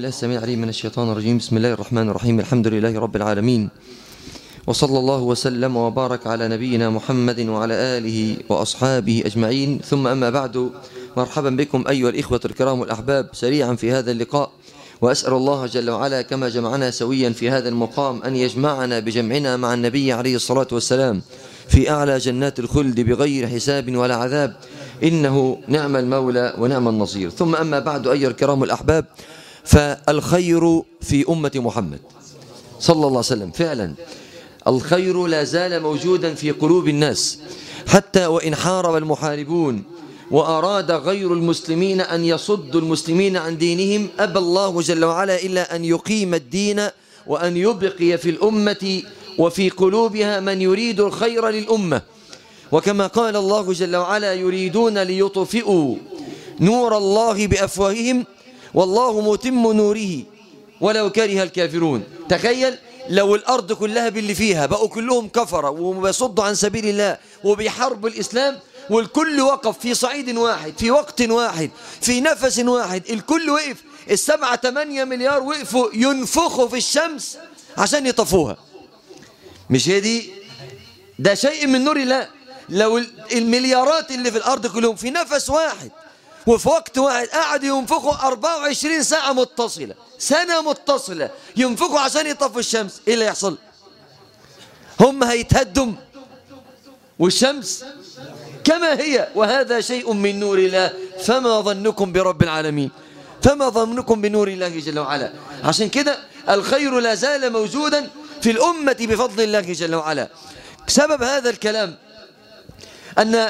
بالله السميع العليم من الشيطان الرجيم بسم الله الرحمن الرحيم الحمد لله رب العالمين وصلى الله وسلم وبارك على نبينا محمد وعلى آله وأصحابه أجمعين ثم أما بعد مرحبا بكم أيها الإخوة الكرام والأحباب سريعا في هذا اللقاء وأسأل الله جل وعلا كما جمعنا سويا في هذا المقام أن يجمعنا بجمعنا مع النبي عليه الصلاة والسلام في أعلى جنات الخلد بغير حساب ولا عذاب إنه نعم المولى ونعم النصير ثم أما بعد أيها الكرام الأحباب فالخير في أمة محمد صلى الله عليه وسلم فعلا الخير لا زال موجودا في قلوب الناس حتى وإن حارب المحاربون وأراد غير المسلمين أن يصدوا المسلمين عن دينهم أبى الله جل وعلا إلا أن يقيم الدين وأن يبقي في الأمة وفي قلوبها من يريد الخير للأمة وكما قال الله جل وعلا يريدون ليطفئوا نور الله بأفواههم والله متم نوره ولو كره الكافرون تخيل لو الأرض كلها باللي فيها بقوا كلهم كفرة وبيصدوا عن سبيل الله وبيحاربوا الإسلام والكل وقف في صعيد واحد في وقت واحد في نفس واحد الكل وقف السبعة تمانية مليار وقفوا ينفخوا في الشمس عشان يطفوها مش هي دي ده شيء من نور الله لو المليارات اللي في الأرض كلهم في نفس واحد وفي وقت واحد قعدوا ينفخوا 24 ساعة متصلة سنة متصلة ينفخوا عشان يطفوا الشمس ايه اللي يحصل هم هيتهدم والشمس كما هي وهذا شيء من نور الله فما ظنكم برب العالمين فما ظنكم بنور الله جل وعلا عشان كده الخير لا زال موجودا في الأمة بفضل الله جل وعلا سبب هذا الكلام أن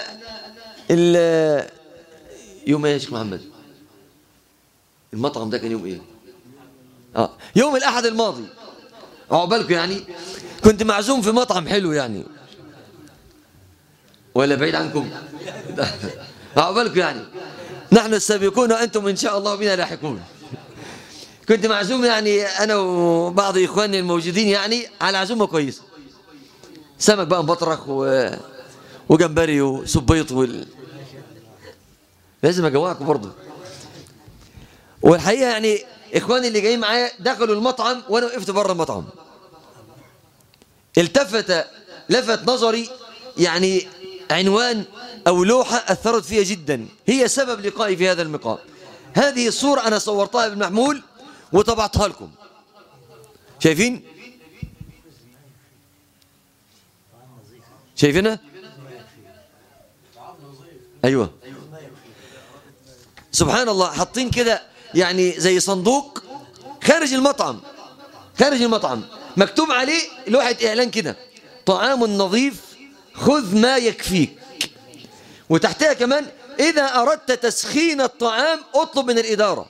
يوم ايه يا شيخ محمد المطعم ده كان يوم ايه آه. يوم الأحد الماضي عقبالكم يعني كنت معزوم في مطعم حلو يعني ولا بعيد عنكم عقبالكم يعني نحن السابقون وأنتم إن شاء الله بنا لاحقون كنت معزوم يعني أنا وبعض إخواني الموجودين يعني على عزومة كويسة سمك بقى مبطرخ و... وجمبري وسبيط وال... لازم أجوعكم برضه والحقيقة يعني إخواني اللي جايين معايا دخلوا المطعم وأنا وقفت بره المطعم التفت لفت نظري يعني عنوان أو لوحة أثرت فيها جدا هي سبب لقائي في هذا المقام هذه الصورة أنا صورتها بالمحمول وطبعتها لكم شايفين شايفينها أيوة سبحان الله حاطين كده يعني زي صندوق خارج المطعم خارج المطعم مكتوب عليه لوحة إعلان كده طعام نظيف خذ ما يكفيك وتحتها كمان إذا أردت تسخين الطعام اطلب من الإدارة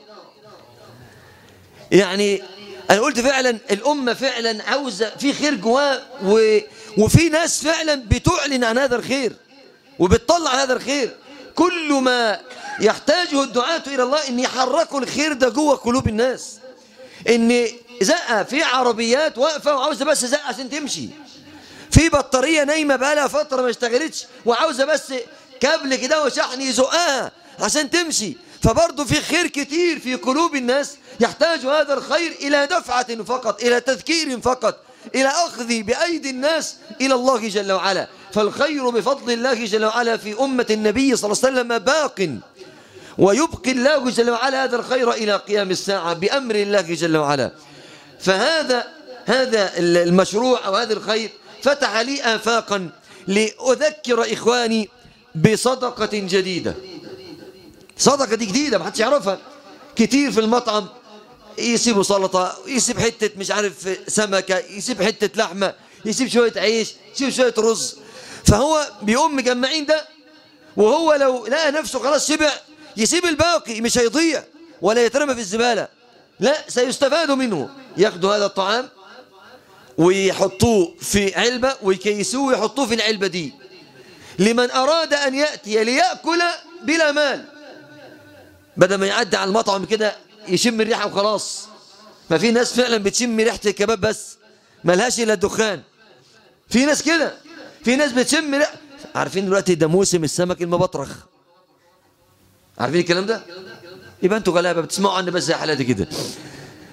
يعني أنا قلت فعلا الأمة فعلا عاوزة في خير جواه و... وفي ناس فعلا بتعلن عن هذا الخير وبتطلع هذا الخير كل ما يحتاجه الدعاة إلى الله أن يحركوا الخير ده جوه قلوب الناس أن زقة في عربيات واقفة وعاوزة بس زقة عشان تمشي في بطارية نايمة بقالها فترة ما اشتغلتش وعاوزة بس كابل كده وشحن يزقها عشان تمشي فبرضه في خير كتير في قلوب الناس يحتاج هذا الخير إلى دفعة فقط إلى تذكير فقط إلى أخذ بأيدي الناس إلى الله جل وعلا فالخير بفضل الله جل وعلا في أمة النبي صلى الله عليه وسلم باق ويبقي الله جل وعلا هذا الخير إلى قيام الساعة بأمر الله جل وعلا فهذا هذا المشروع أو هذا الخير فتح لي آفاقا لأذكر إخواني بصدقة جديدة صدقة دي جديدة ما حدش يعرفها كتير في المطعم يسيبوا سلطة يسيب حتة مش عارف سمكة يسيب حتة لحمة يسيب شوية عيش يسيب شوية رز فهو بيقوم مجمعين ده وهو لو لقى نفسه خلاص شبع يسيب الباقي مش هيضيع ولا يترمى في الزبالة لا سيستفاد منه ياخدوا هذا الطعام ويحطوه في علبة ويكيسوه ويحطوه في العلبة دي لمن أراد أن يأتي ليأكل بلا مال بدل ما يعدي على المطعم كده يشم الريحة وخلاص ما في ناس فعلا بتشم ريحة الكباب بس ملهاش إلا الدخان في ناس كده في ناس بتشم ريحة عارفين دلوقتي ده موسم السمك المبطرخ عارفين الكلام ده يبقى انتوا غلابه بتسمعوا عني بس زي حالاتي كده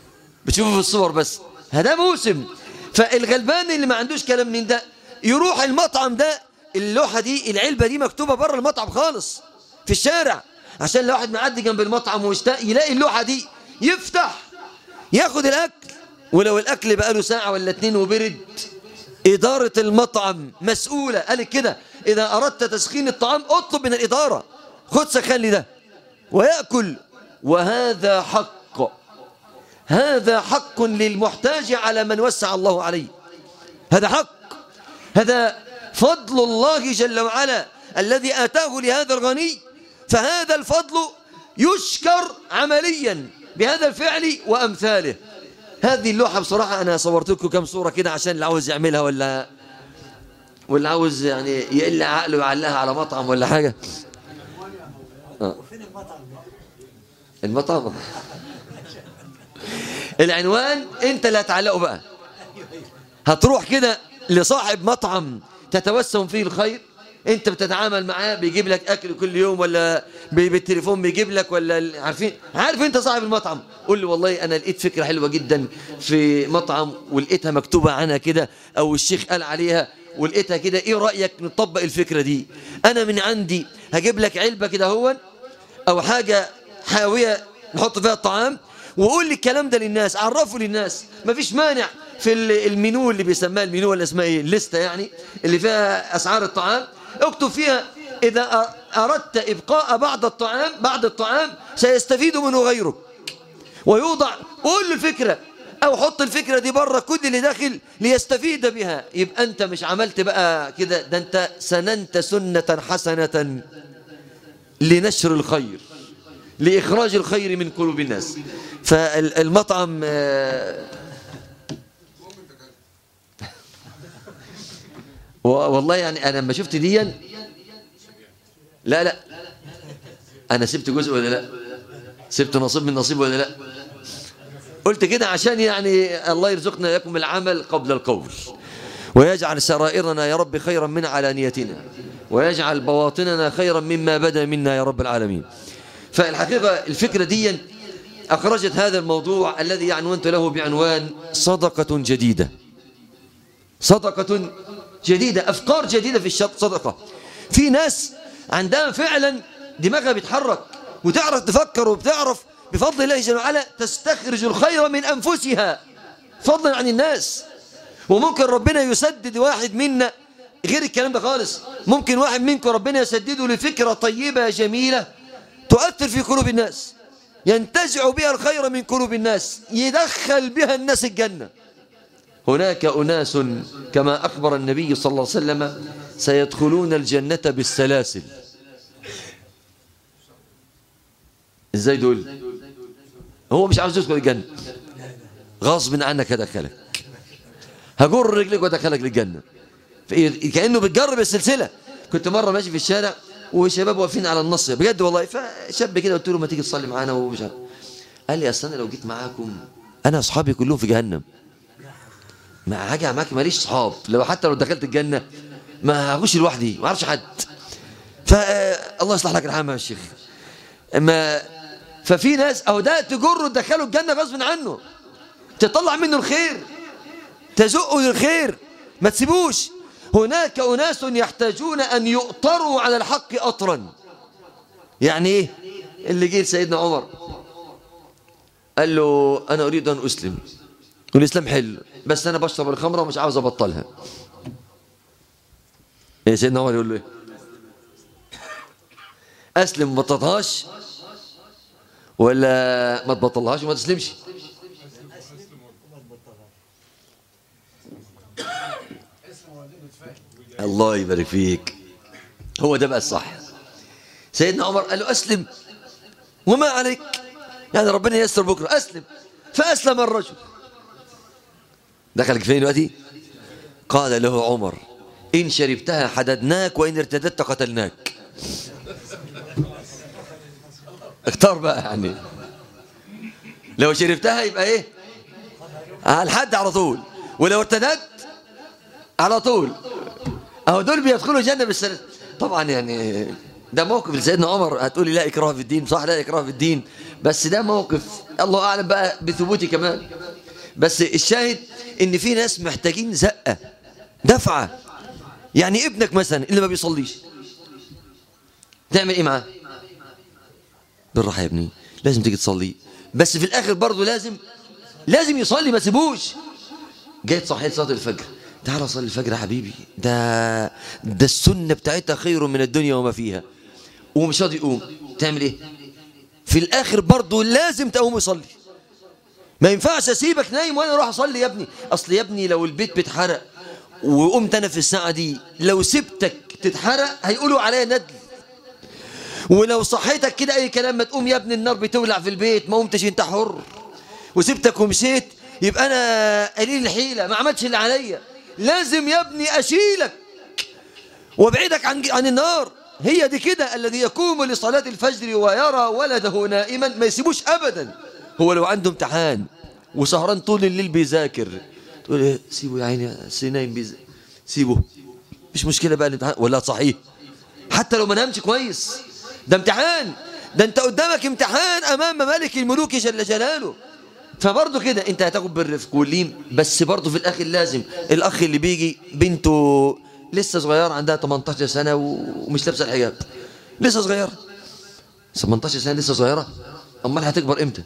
بتشوفه في الصور بس هذا موسم فالغلبان اللي ما عندوش كلام من ده يروح المطعم ده اللوحة دي العلبة دي مكتوبة بره المطعم خالص في الشارع عشان لو واحد معدي جنب المطعم ويشتاق يلاقي اللوحة دي يفتح ياخد الأكل ولو الأكل بقى له ساعة ولا اتنين وبرد إدارة المطعم مسؤولة قالت كده إذا أردت تسخين الطعام اطلب من الإدارة خد سخن لي ده ويأكل وهذا حق هذا حق للمحتاج على من وسع الله عليه هذا حق هذا فضل الله جل وعلا الذي آتاه لهذا الغني فهذا الفضل يشكر عمليا بهذا الفعل وأمثاله هذه اللوحة بصراحة أنا صورت لكم كم صورة كده عشان اللي عاوز يعملها ولا واللي عاوز يعني يقل عقله ويعلقها على مطعم ولا حاجة آه. المطعم العنوان انت اللي هتعلقه بقى هتروح كده لصاحب مطعم تتوسم فيه الخير انت بتتعامل معاه بيجيب لك اكل كل يوم ولا بالتليفون بيجيب لك ولا عارفين عارف انت صاحب المطعم قول له والله انا لقيت فكره حلوه جدا في مطعم ولقيتها مكتوبه عنها كده او الشيخ قال عليها ولقيتها كده ايه رايك نطبق الفكره دي انا من عندي هجيب لك علبه كده هو او حاجه حاويه نحط فيها الطعام وقول لي الكلام ده للناس عرفه للناس مفيش مانع في المنيو اللي بيسماه المنيو ولا اسمها ايه الليسته يعني اللي فيها اسعار الطعام اكتب فيها اذا اردت ابقاء بعض الطعام بعض الطعام سيستفيد منه غيرك ويوضع قول له الفكره او حط الفكره دي بره كل اللي داخل ليستفيد بها يبقى انت مش عملت بقى كده ده انت سننت سنه حسنه لنشر الخير لإخراج الخير من قلوب الناس فالمطعم والله يعني أنا لما شفت دي لا لا أنا سبت جزء ولا لا سبت نصيب من نصيب ولا لا قلت كده عشان يعني الله يرزقنا لكم العمل قبل القول ويجعل سرائرنا يا رب خيرا من علانيتنا ويجعل بواطننا خيرا مما بدا منا يا رب العالمين فالحقيقة الفكرة دي أخرجت هذا الموضوع الذي عنونت له بعنوان صدقة جديدة صدقة جديدة أفكار جديدة في الصدقة في ناس عندها فعلا دماغها بيتحرك وتعرف تفكر وبتعرف بفضل الله جل وعلا تستخرج الخير من أنفسها فضلا عن الناس وممكن ربنا يسدد واحد منا غير الكلام ده خالص ممكن واحد منكم ربنا يسدده لفكرة طيبة جميلة تؤثر في قلوب الناس ينتزع بها الخير من قلوب الناس يدخل بها الناس الجنة هناك أناس كما أخبر النبي صلى الله عليه وسلم سيدخلون الجنة بالسلاسل ازاي دول هو مش عاوز يدخل الجنة غصب عنك هدخلك هجر رجلك وادخلك للجنة كأنه بتجرب السلسلة كنت مرة ماشي في الشارع وشباب واقفين على النص بجد والله فشاب كده قلت له ما تيجي تصلي معانا ومش عارف قال لي اصل انا لو جيت معاكم انا اصحابي كلهم في جهنم ما هاجي معاك ماليش صحاب لو حتى لو دخلت الجنه ما هخش لوحدي ما اعرفش حد فالله يصلح لك الحال يا الشيخ ما ففي ناس او ده تجره تدخله الجنه غصب عنه تطلع منه الخير تزقه للخير ما تسيبوش هناك أناس يحتاجون أن يؤطروا على الحق أطرا يعني إيه اللي جه سيدنا عمر قال له أنا أريد أن أسلم والإسلام حلو بس أنا بشرب الخمرة ومش عاوز أبطلها إيه سيدنا عمر يقول له إيه أسلم ما تبطلهاش ولا ما تبطلهاش وما تسلمش الله يبارك فيك هو ده بقى الصح سيدنا عمر قال له أسلم وما عليك يعني ربنا ييسر بكرة أسلم فأسلم الرجل دخلك فين دلوقتي قال له عمر إن شربتها حددناك وإن ارتدت قتلناك اختار بقى يعني لو شربتها يبقى ايه على الحد على طول ولو ارتدت على طول اهو دول بيدخلوا الجنه بالسلام طبعا يعني ده موقف لسيدنا عمر هتقولي لا اكراه في الدين صح لا اكراه في الدين بس ده موقف الله اعلم بقى بثبوتي كمان بس الشاهد ان في ناس محتاجين زقة دفعة يعني ابنك مثلا اللي ما بيصليش تعمل ايه معاه بالراحة يا ابني لازم تيجي تصلي بس في الاخر برضه لازم لازم يصلي ما تسيبوش جاي تصحي صلاه الفجر تعال صلي الفجر يا حبيبي ده ده السنه بتاعتها خير من الدنيا وما فيها ومش راضي يقوم تعمل ايه في الاخر برضه لازم تقوم وصلي ما ينفعش اسيبك نايم وانا اروح اصلي يا ابني اصل يا ابني لو البيت بيتحرق وقمت انا في الساعه دي لو سبتك تتحرق هيقولوا عليا ندل ولو صحيتك كده اي كلام ما تقوم يا ابني النار بتولع في البيت ما قمتش انت حر وسبتك ومشيت يبقى انا قليل الحيله ما عملتش اللي عليا لازم يا ابني اشيلك وابعدك عن عن النار هي دي كده الذي يقوم لصلاه الفجر ويرى ولده نائما ما يسيبوش ابدا هو لو عنده امتحان وسهران طول الليل بيذاكر تقول ايه سيبه يا عيني نايم بيذاكر سيبه مش مشكله بقى الامتحان ولا صحيح حتى لو ما نامش كويس ده امتحان ده انت قدامك امتحان امام ملك الملوك جل جلاله فبرضه كده انت هتاخد بالرفق واللين بس برضه في الاخر لازم الاخ اللي بيجي بنته لسه صغيره عندها 18 سنه ومش لابسه الحجاب لسه صغيره 18 سنه لسه صغيره امال هتكبر امتى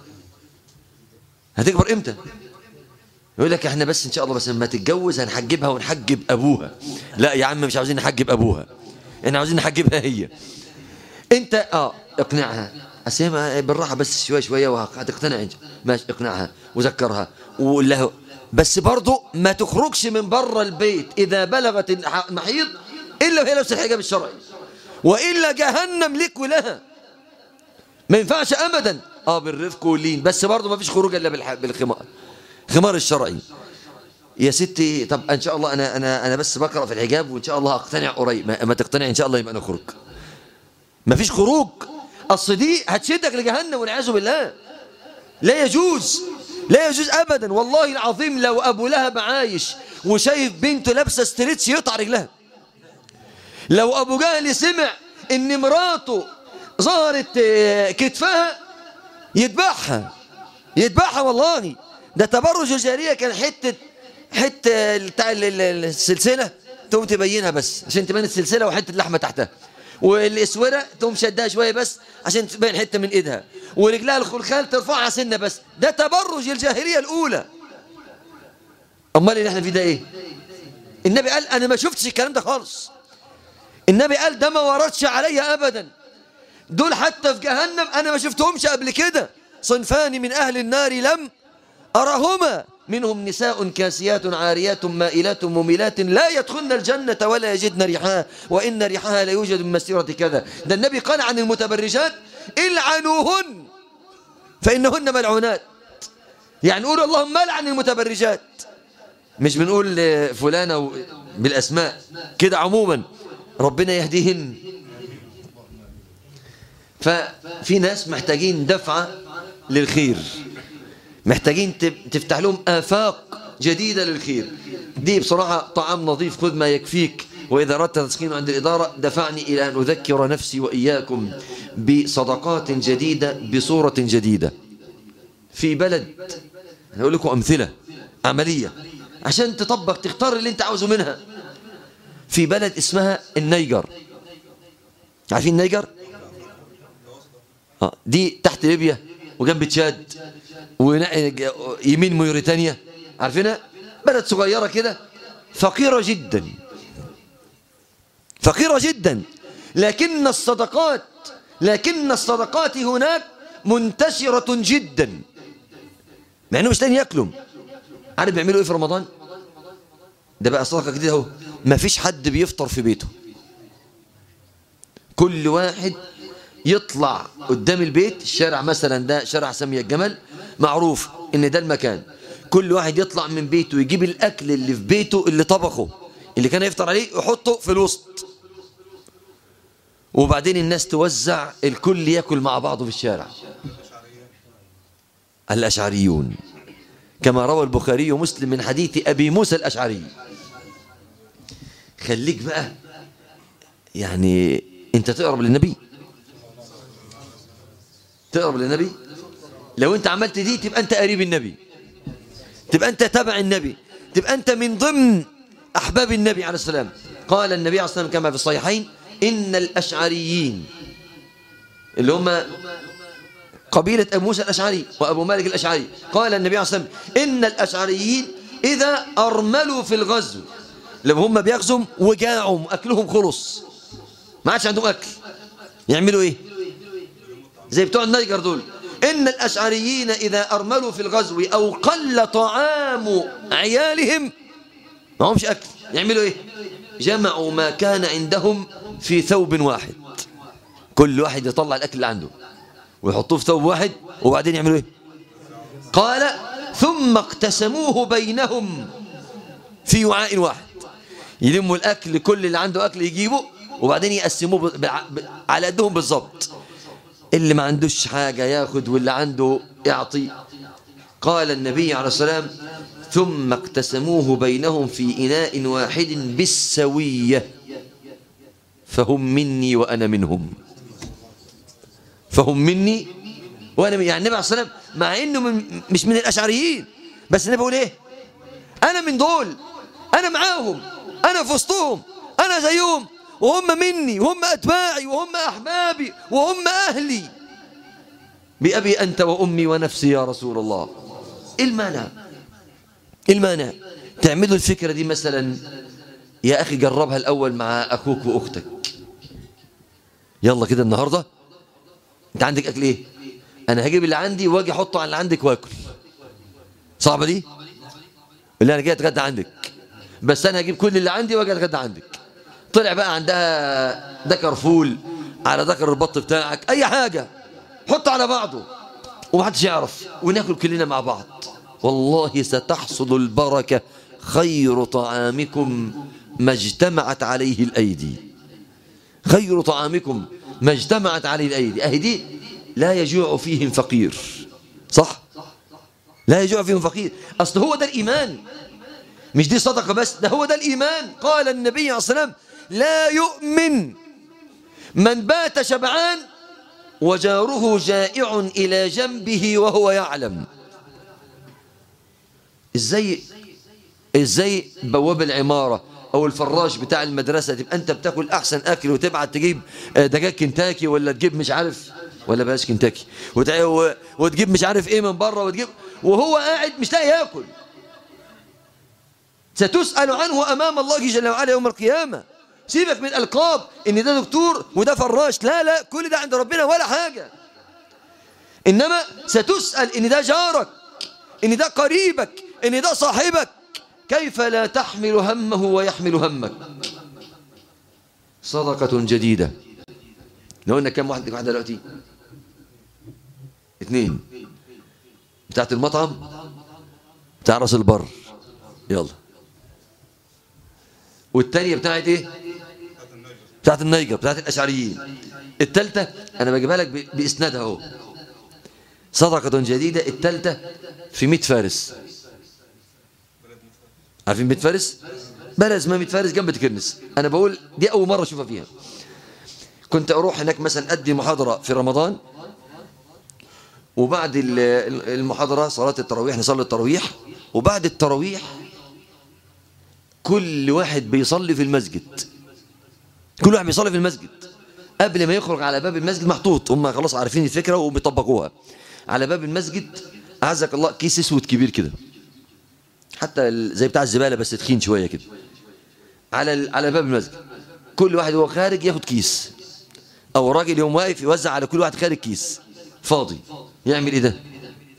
هتكبر امتى يقول لك احنا بس ان شاء الله بس لما تتجوز هنحجبها ونحجب ابوها لا يا عم مش عاوزين نحجب ابوها احنا عاوزين نحجبها هي انت اه اقنعها اسيبها بالراحه بس شويه شويه وهتقتنع انت ماشي اقنعها وذكرها وقول له بس برضه ما تخرجش من بره البيت اذا بلغت المحيض الا وهي لابسه الحجاب الشرعي والا جهنم لك ولها ما ينفعش ابدا اه بالرفق واللين بس برضه ما فيش خروج الا بالخمار خمار الشرعي يا ستي طب ان شاء الله انا انا انا بس بقرا في الحجاب وان شاء الله اقتنع قريب ما, ما تقتنع ان شاء الله يبقى نخرج ما فيش خروج اصل دي هتشدك لجهنم والعياذ بالله لا يجوز لا يجوز ابدا والله العظيم لو ابو لهب عايش وشايف بنته لابسه ستريتش يقطع رجلها لو ابو جهل سمع ان مراته ظهرت كتفها يذبحها يذبحها والله ده تبرج الجاريه كان حته حته بتاع السلسله تقوم تبينها بس عشان تبين السلسله وحته اللحمه تحتها والاسوره تقوم شدها شويه بس عشان تبين حته من ايدها ورجلها الخلخال ترفعها سنه بس ده تبرج الجاهليه الاولى امال اللي احنا فيه ده ايه النبي قال انا ما شفتش الكلام ده خالص النبي قال ده ما وردش عليا ابدا دول حتى في جهنم انا ما شفتهمش قبل كده صنفان من اهل النار لم اراهما منهم نساء كاسيات عاريات مائلات مميلات لا يدخلن الجنة ولا يجدن ريحها وإن ريحها لا يوجد من مسيرة كذا ده النبي قال عن المتبرجات العنوهن فإنهن ملعونات يعني نقول اللهم لعن المتبرجات مش بنقول فلانة بالأسماء كده عموما ربنا يهديهن ففي ناس محتاجين دفعة للخير محتاجين تفتح لهم آفاق جديدة للخير دي بصراحة طعام نظيف خذ ما يكفيك وإذا أردت تسخين عند الإدارة دفعني إلى أن أذكر نفسي وإياكم بصدقات جديدة بصورة جديدة في بلد أنا أقول لكم أمثلة عملية عشان تطبق تختار اللي أنت عاوزه منها في بلد اسمها النيجر عارفين النيجر آه دي تحت ليبيا وجنب تشاد ويمين موريتانيا عارفينها بلد صغيرة كده فقيرة جدا فقيرة جدا لكن الصدقات لكن الصدقات هناك منتشرة جدا مع انه مش لاقيين ياكلوا عارف بيعملوا ايه في رمضان ده بقى صدقة جديدة اهو ما فيش حد بيفطر في بيته كل واحد يطلع قدام البيت الشارع مثلا ده شارع سمية الجمل معروف ان ده المكان كل واحد يطلع من بيته يجيب الاكل اللي في بيته اللي طبخه اللي كان يفطر عليه يحطه في الوسط وبعدين الناس توزع الكل ياكل مع بعضه في الشارع الاشعريون كما روى البخاري ومسلم من حديث ابي موسى الاشعري خليك بقى يعني انت تقرب للنبي تقرب للنبي لو انت عملت دي تبقى انت قريب النبي تبقى أنت تبع النبي تبقى أنت من ضمن أحباب النبي عليه السلام قال النبي عليه السلام كما في الصحيحين إن الأشعريين اللي هم قبيلة أبو موسى الأشعري وأبو مالك الأشعري قال النبي عليه الصلاة والسلام إن الأشعريين إذا أرملوا في الغزو لما هم بيغزوا وجاعوا أكلهم خلص ما عادش عندهم أكل يعملوا إيه زي بتوع النيجر دول إن الأشعريين إذا أرملوا في الغزو أو قل طعام عيالهم ما همش أكل يعملوا إيه جمعوا ما كان عندهم في ثوب واحد كل واحد يطلع الأكل اللي عنده ويحطوه في ثوب واحد وبعدين يعملوا إيه قال ثم اقتسموه بينهم في وعاء واحد يلموا الأكل كل اللي عنده أكل يجيبه وبعدين يقسموه على قدهم بالظبط اللي ما عندوش حاجة ياخد واللي عنده يعطي قال النبي عليه السلام ثم اقتسموه بينهم في إناء واحد بالسوية فهم مني وأنا منهم فهم مني وأنا من يعني النبي عليه السلام مع إنه من مش من الأشعريين بس النبي بيقول إيه أنا من دول أنا معاهم أنا في وسطهم أنا زيهم وهم مني وهم أتباعي وهم أحبابي وهم أهلي بأبي أنت وأمي ونفسي يا رسول الله إيه المانع إيه المانع تعملوا الفكرة دي مثلا يا أخي جربها الأول مع أخوك وأختك يلا كده النهاردة أنت عندك أكل إيه أنا هجيب اللي عندي وأجي أحطه على اللي عندك وأكل صعبة دي اللي أنا جاي أتغدى عندك بس أنا هجيب كل اللي عندي وأجي أتغدى عندك طلع بقى عندها دكر فول على دكر البط بتاعك أي حاجة حط على بعضه ومحدش يعرف وناكل كلنا مع بعض والله ستحصل البركة خير طعامكم ما اجتمعت عليه الأيدي خير طعامكم ما اجتمعت عليه الأيدي أهدي لا يجوع فيهم فقير صح لا يجوع فيهم فقير أصل هو ده الإيمان مش دي صدقة بس ده هو ده الإيمان قال النبي عليه الصلاة والسلام لا يؤمن من بات شبعان وجاره جائع إلى جنبه وهو يعلم ازاي ازاي بواب العمارة او الفراش بتاع المدرسة تبقى انت بتاكل احسن اكل وتبعت تجيب دجاج كنتاكي ولا تجيب مش عارف ولا بلاش كنتاكي وتجيب مش عارف ايه من بره وتجيب وهو قاعد مش لاقي ياكل ستسأل عنه امام الله جل وعلا يوم القيامة سيبك من القاب ان ده دكتور وده فراش لا لا كل ده عند ربنا ولا حاجة انما ستسأل ان ده جارك ان ده قريبك ان ده صاحبك كيف لا تحمل همه ويحمل همك صدقة جديدة لو قلنا كم واحد واحدة دلوقتي اثنين بتاعت المطعم بتاع راس البر يلا والتانية بتاعت ايه بتاعت النيجر بتاعت الاشعريين التالتة انا بجيبها لك باسنادها اهو صدقة جديدة التالتة في 100 فارس عارفين 100 فارس بلد اسمها 100 فارس جنب تكرنس انا بقول دي اول مرة اشوفها فيها كنت اروح هناك مثلا ادي محاضرة في رمضان وبعد المحاضرة صلاة التراويح نصلي التراويح وبعد التراويح كل واحد بيصلي في المسجد كل واحد بيصلي في المسجد قبل ما يخرج على باب المسجد محطوط هم خلاص عارفين الفكرة وبيطبقوها على باب المسجد أعزك الله كيس اسود كبير كده حتى زي بتاع الزبالة بس تخين شوية كده على على باب المسجد كل واحد وهو خارج ياخد كيس أو راجل يوم واقف يوزع على كل واحد خارج كيس فاضي يعمل إيه ده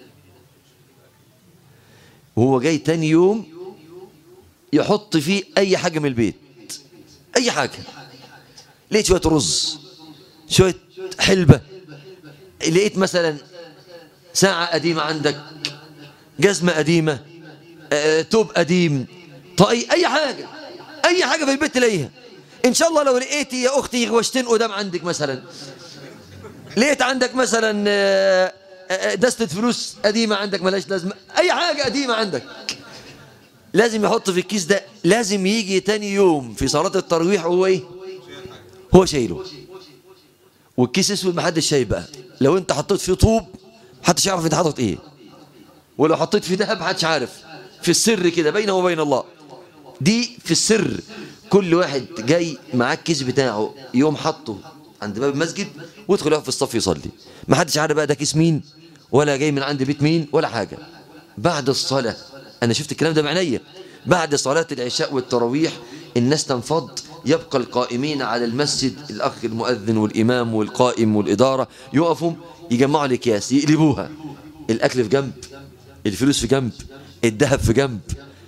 وهو جاي تاني يوم يحط فيه أي حاجة من البيت أي حاجة لقيت شوية رز شوية حلبة لقيت مثلا ساعة قديمة عندك جزمة قديمة آه، توب قديم طاقية أي حاجة أي حاجة في البيت تلاقيها إن شاء الله لو لقيتي يا أختي غوشتين قدام عندك مثلا لقيت عندك مثلا آه، آه، دستة فلوس قديمة عندك ملاش لازمة أي حاجة قديمة عندك لازم يحط في الكيس ده لازم يجي تاني يوم في صلاة التراويح هو ايه هو شايله والكيس اسود محدش شايف بقى لو انت حطيت فيه طوب محدش يعرف انت حاطط ايه ولو حطيت فيه ذهب محدش عارف في السر كده بينه وبين الله دي في السر كل واحد جاي معاه الكيس بتاعه يوم حطه عند باب المسجد ويدخل يقف في الصف يصلي ما حدش عارف بقى ده كيس مين ولا جاي من عند بيت مين ولا حاجة بعد الصلاة أنا شفت الكلام ده بعينيا بعد صلاة العشاء والتراويح الناس تنفض يبقى القائمين على المسجد الأخ المؤذن والإمام والقائم والإدارة يقفوا يجمعوا الأكياس يقلبوها الأكل في جنب الفلوس في جنب الذهب في جنب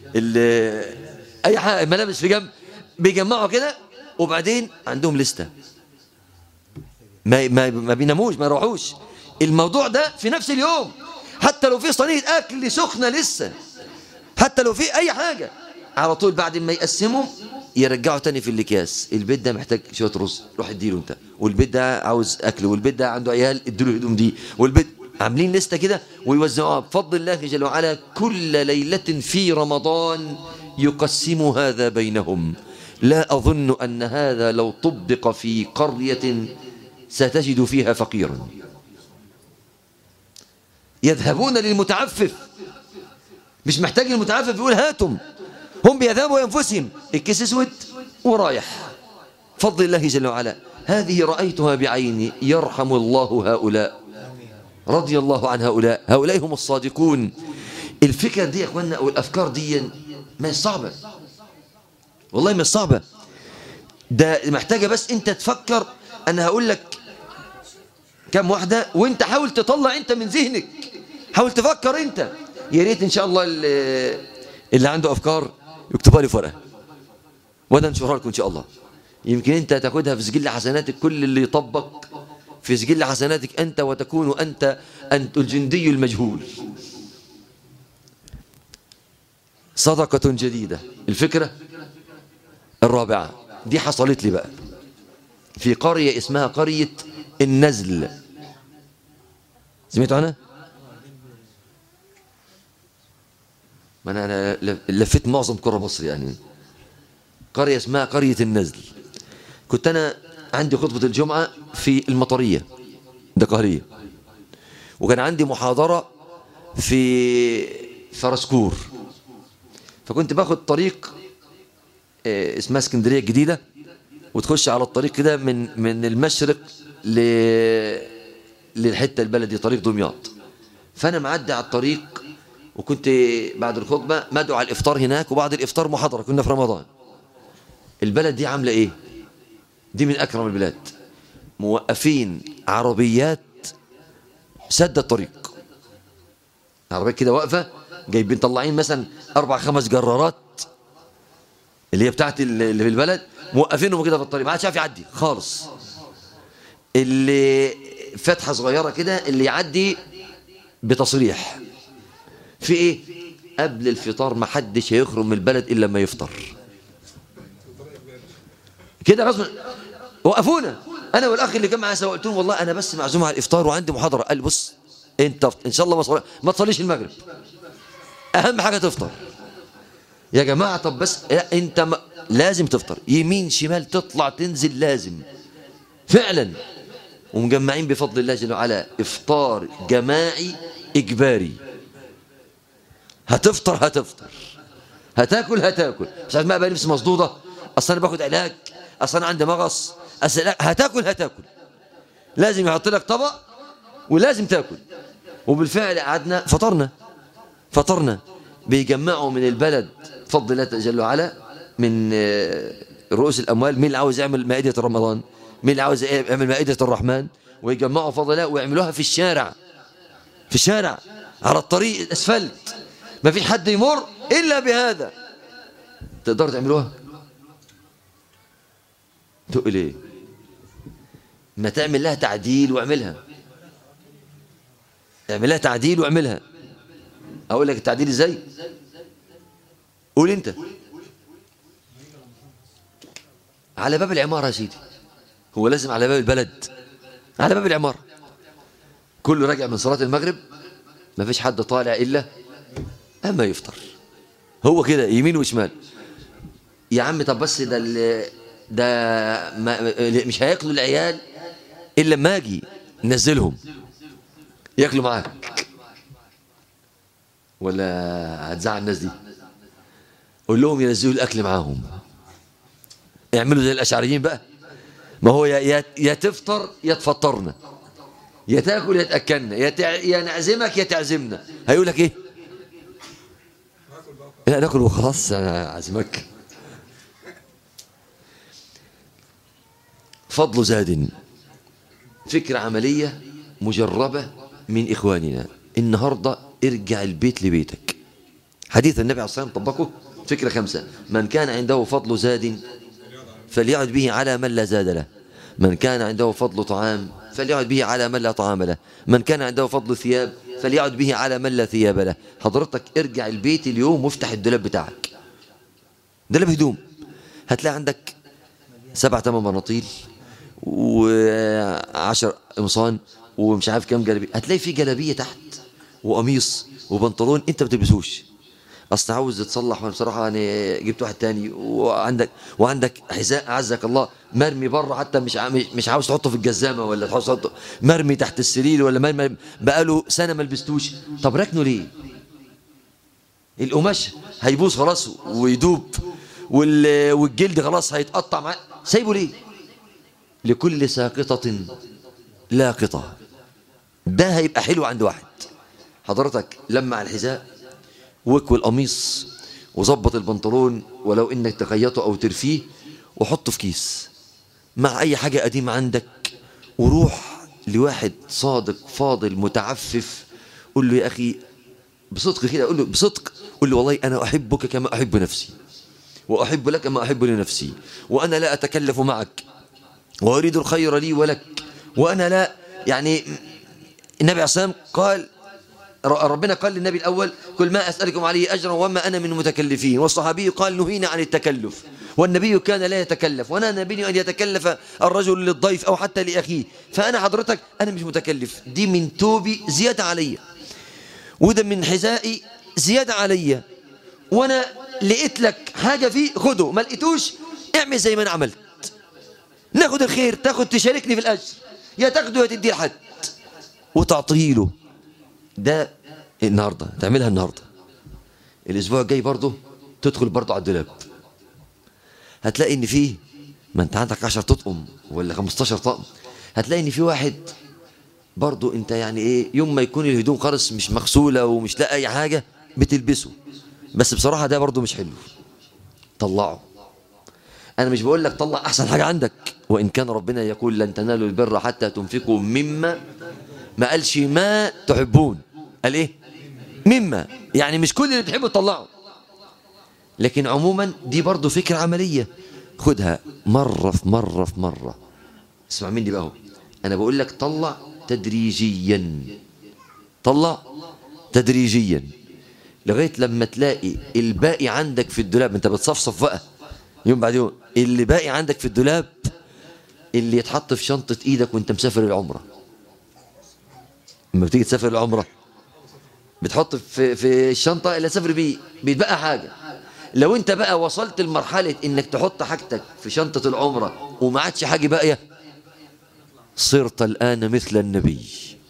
أي حاجة الملابس في جنب بيجمعوا كده وبعدين عندهم لستة ما, ما, ما بيناموش ما يروحوش الموضوع ده في نفس اليوم حتى لو في صينية أكل سخنة لسه حتى لو في أي حاجة على طول بعد ما يقسموا يرجعوا تاني في الاكياس البيت ده محتاج شويه رز روح اديله انت والبيت ده عاوز اكل والبيت ده عنده عيال اديله الهدوم دي والبيت عاملين لسته كده ويوزعوها بفضل الله جل وعلا كل ليله في رمضان يقسم هذا بينهم لا اظن ان هذا لو طبق في قريه ستجد فيها فقيرا يذهبون للمتعفف مش محتاج المتعفف يقول هاتم هم بيذهبوا أنفسهم الكيس اسود ورايح فضل الله جل وعلا هذه رأيتها بعيني يرحم الله هؤلاء رضي الله عن هؤلاء هؤلاء هم الصادقون الفكرة دي يا أخوانا أو الأفكار دي ما هي صعبة والله ما صعبة ده محتاجة بس أنت تفكر أنا هقول لك كم واحدة وأنت حاول تطلع أنت من ذهنك حاول تفكر أنت يا ريت إن شاء الله اللي عنده أفكار يكتبها لي في ورقه وانا انشرها لكم ان شاء الله يمكن انت تاخدها في سجل حسناتك كل اللي يطبق في سجل حسناتك انت وتكون انت انت الجندي المجهول صدقة جديدة الفكرة الرابعة دي حصلت لي بقى في قرية اسمها قرية النزل سمعتوا عنها؟ ما أنا, أنا لفيت معظم قرى مصر يعني قرية اسمها قرية النزل كنت أنا عندي خطبة الجمعة في المطرية ده قهرية وكان عندي محاضرة في فرسكور فكنت باخد طريق اسمها اسكندرية الجديدة وتخش على الطريق كده من من المشرق ل للحتة البلدي طريق دمياط فأنا معدي على الطريق وكنت بعد الخطبة مدعو على الإفطار هناك وبعد الإفطار محاضرة كنا في رمضان البلد دي عاملة إيه دي من أكرم البلاد موقفين عربيات سد الطريق عربيات كده واقفة جايبين طلعين مثلا أربع خمس جرارات اللي هي بتاعت اللي في البلد موقفينهم كده في الطريق ما حدش عارف يعدي خالص اللي فتحة صغيرة كده اللي يعدي بتصريح في ايه قبل الفطار ما حدش هيخرج من البلد الا لما يفطر كده غصب وقفونا انا والاخ اللي كان معايا سوا قلت لهم والله انا بس معزوم على الافطار وعندي محاضره قال بص انت ان شاء الله ما صلي ما تصليش المغرب اهم حاجه تفطر يا جماعه طب بس انت ما لازم تفطر يمين شمال تطلع تنزل لازم فعلا ومجمعين بفضل الله جل وعلا افطار جماعي اجباري هتفطر هتفطر هتاكل هتاكل مش عارف ما بقى نفسي مصدوده اصل انا باخد علاج اصل انا عندي مغص اصل هتاكل هتاكل لازم يحط لك طبق ولازم تاكل وبالفعل قعدنا فطرنا فطرنا بيجمعوا من البلد فضل الله جل وعلا من رؤوس الاموال مين اللي عاوز يعمل مائده رمضان مين اللي عاوز يعمل مائده الرحمن ويجمعوا فضل الله ويعملوها في الشارع في الشارع على الطريق الاسفلت ما فيش حد يمر إلا بهذا تقدروا تعملوها تقول ايه ما تعمل لها تعديل واعملها اعمل لها تعديل واعملها اقول لك التعديل ازاي قول انت على باب العمارة يا سيدي هو لازم على باب البلد على باب العمارة كله راجع من صلاة المغرب ما فيش حد طالع إلا أما يفطر هو كده يمين وشمال يا عم طب بس ده ده ما مش هياكلوا العيال إلا لما أجي ننزلهم ياكلوا معاك ولا هتزعل الناس دي قول لهم ينزلوا الاكل معاهم اعملوا زي الاشعريين بقى ما هو يا يا, يا تفطر يا تفطرنا يا تاكل يا تاكلنا يا تع... يا نعزمك يا تعزمنا هيقول لك ايه لا ناكل وخلاص انا عازمك فضل زاد فكرة عملية مجربة من إخواننا النهاردة ارجع البيت لبيتك حديث النبي عليه الصلاة والسلام طبقه فكرة خمسة من كان عنده فضل زاد فليعد به على من لا زاد له من كان عنده فضل طعام فليعد به على من لا طعام له من كان عنده فضل ثياب فليعد به على من لا ثياب له حضرتك ارجع البيت اليوم وافتح الدولاب بتاعك دولاب هدوم هتلاقي عندك سبع ثمان مناطيل وعشر قمصان ومش عارف كام جلابيه هتلاقي في جلابيه تحت وقميص وبنطلون انت ما بتلبسوش اصل عاوز تصلح وانا بصراحه انا جبت واحد تاني وعندك وعندك حذاء اعزك الله مرمي بره حتى مش عا- مش عاوز تحطه في الجزامه ولا تحط تحطه مرمي تحت السرير ولا مرمي بقاله سنه ما لبستوش طب ركنه ليه؟ القماش هيبوظ خلاص ويدوب وال- والجلد خلاص هيتقطع معاه سايبه ليه؟ لكل ساقطة لاقطة ده هيبقى حلو عند واحد حضرتك لمع الحذاء واكوي القميص وظبط البنطلون ولو انك تخيطه او ترفيه وحطه في كيس مع اي حاجة قديمة عندك وروح لواحد صادق فاضل متعفف قول له يا اخي بصدق كده قول له بصدق قول له والله انا احبك كما احب نفسي واحب لك ما احب لنفسي وانا لا اتكلف معك وأريد الخير لي ولك وأنا لا يعني النبي عليه الصلاة والسلام قال ر- ربنا قال للنبي الأول كل ما أسألكم عليه أجرا وما أنا من المتكلفين والصحابي قال نهينا عن التكلف والنبي كان لا يتكلف وانا نبي أن يتكلف الرجل للضيف أو حتى لأخيه فأنا حضرتك أنا مش متكلف دي من توبي زيادة عليا وده من حذائي زيادة عليا وانا لقيت لك حاجة فيه خده ما لقيتوش اعمل زي ما انا عملت ناخد الخير تاخد تشاركني في الاجر يا تاخده يا تديه لحد وتعطيه له ده النهارده تعملها النهارده الاسبوع الجاي برضه تدخل برضه على الدولاب هتلاقي ان فيه ما انت عندك 10 تطقم ولا 15 طقم هتلاقي ان في واحد برضه انت يعني ايه يوم ما يكون الهدوم خالص مش مغسوله ومش لاقي اي حاجه بتلبسه بس بصراحه ده برضه مش حلو طلعه انا مش بقول لك طلع احسن حاجه عندك وان كان ربنا يقول لن تنالوا البر حتى تنفقوا مما ما قالش ما تحبون قال ايه مما يعني مش كل اللي بتحبه تطلعه لكن عموما دي برضه فكره عمليه خدها مره في مره في مره اسمع مني بقى اهو انا بقول لك طلع تدريجيا طلع تدريجيا لغايه لما تلاقي الباقي عندك في الدولاب انت بتصفصف بقى يوم بعد يوم اللي باقي عندك في الدولاب اللي يتحط في شنطه ايدك وانت مسافر العمره لما بتيجي تسافر العمره بتحط في في الشنطه اللي هتسافر بيه بيتبقى حاجه لو انت بقى وصلت لمرحله انك تحط حاجتك في شنطه العمره وما عادش حاجه باقيه صرت الان مثل النبي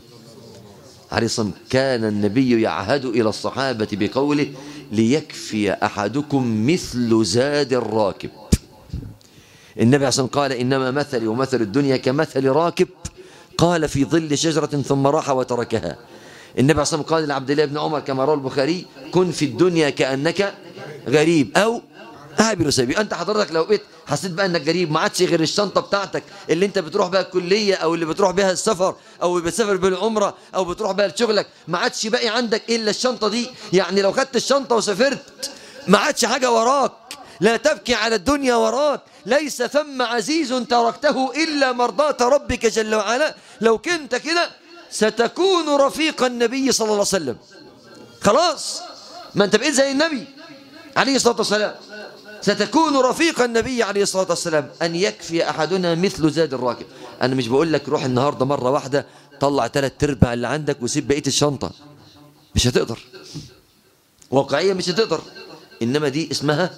عليه الصلاة والسلام كان النبي يعهد إلى الصحابة بقوله ليكفي أحدكم مثل زاد الراكب النبي عليه الصلاة والسلام قال إنما مثلي ومثل الدنيا كمثل راكب قال في ظل شجرة ثم راح وتركها النبي عليه الصلاة والسلام قال لعبد الله بن عمر كما روى البخاري كن في الدنيا كأنك غريب أو عابر سبيل انت حضرتك لو بقيت حسيت بقى انك غريب ما عادش غير الشنطه بتاعتك اللي انت بتروح بها الكليه او اللي بتروح بها السفر او اللي بتسافر بالعمره او بتروح بها لشغلك ما عادش باقي عندك الا الشنطه دي يعني لو خدت الشنطه وسافرت ما عادش حاجه وراك لا تبكي على الدنيا وراك ليس ثم عزيز تركته الا مرضاه ربك جل وعلا لو كنت كده ستكون رفيق النبي صلى الله عليه وسلم خلاص ما انت بقيت زي النبي عليه الصلاه والسلام ستكون رفيق النبي عليه الصلاة والسلام أن يكفي أحدنا مثل زاد الراكب أنا مش بقول لك روح النهاردة مرة واحدة طلع ثلاث ارباع اللي عندك وسيب بقية الشنطة مش هتقدر واقعية مش هتقدر إنما دي اسمها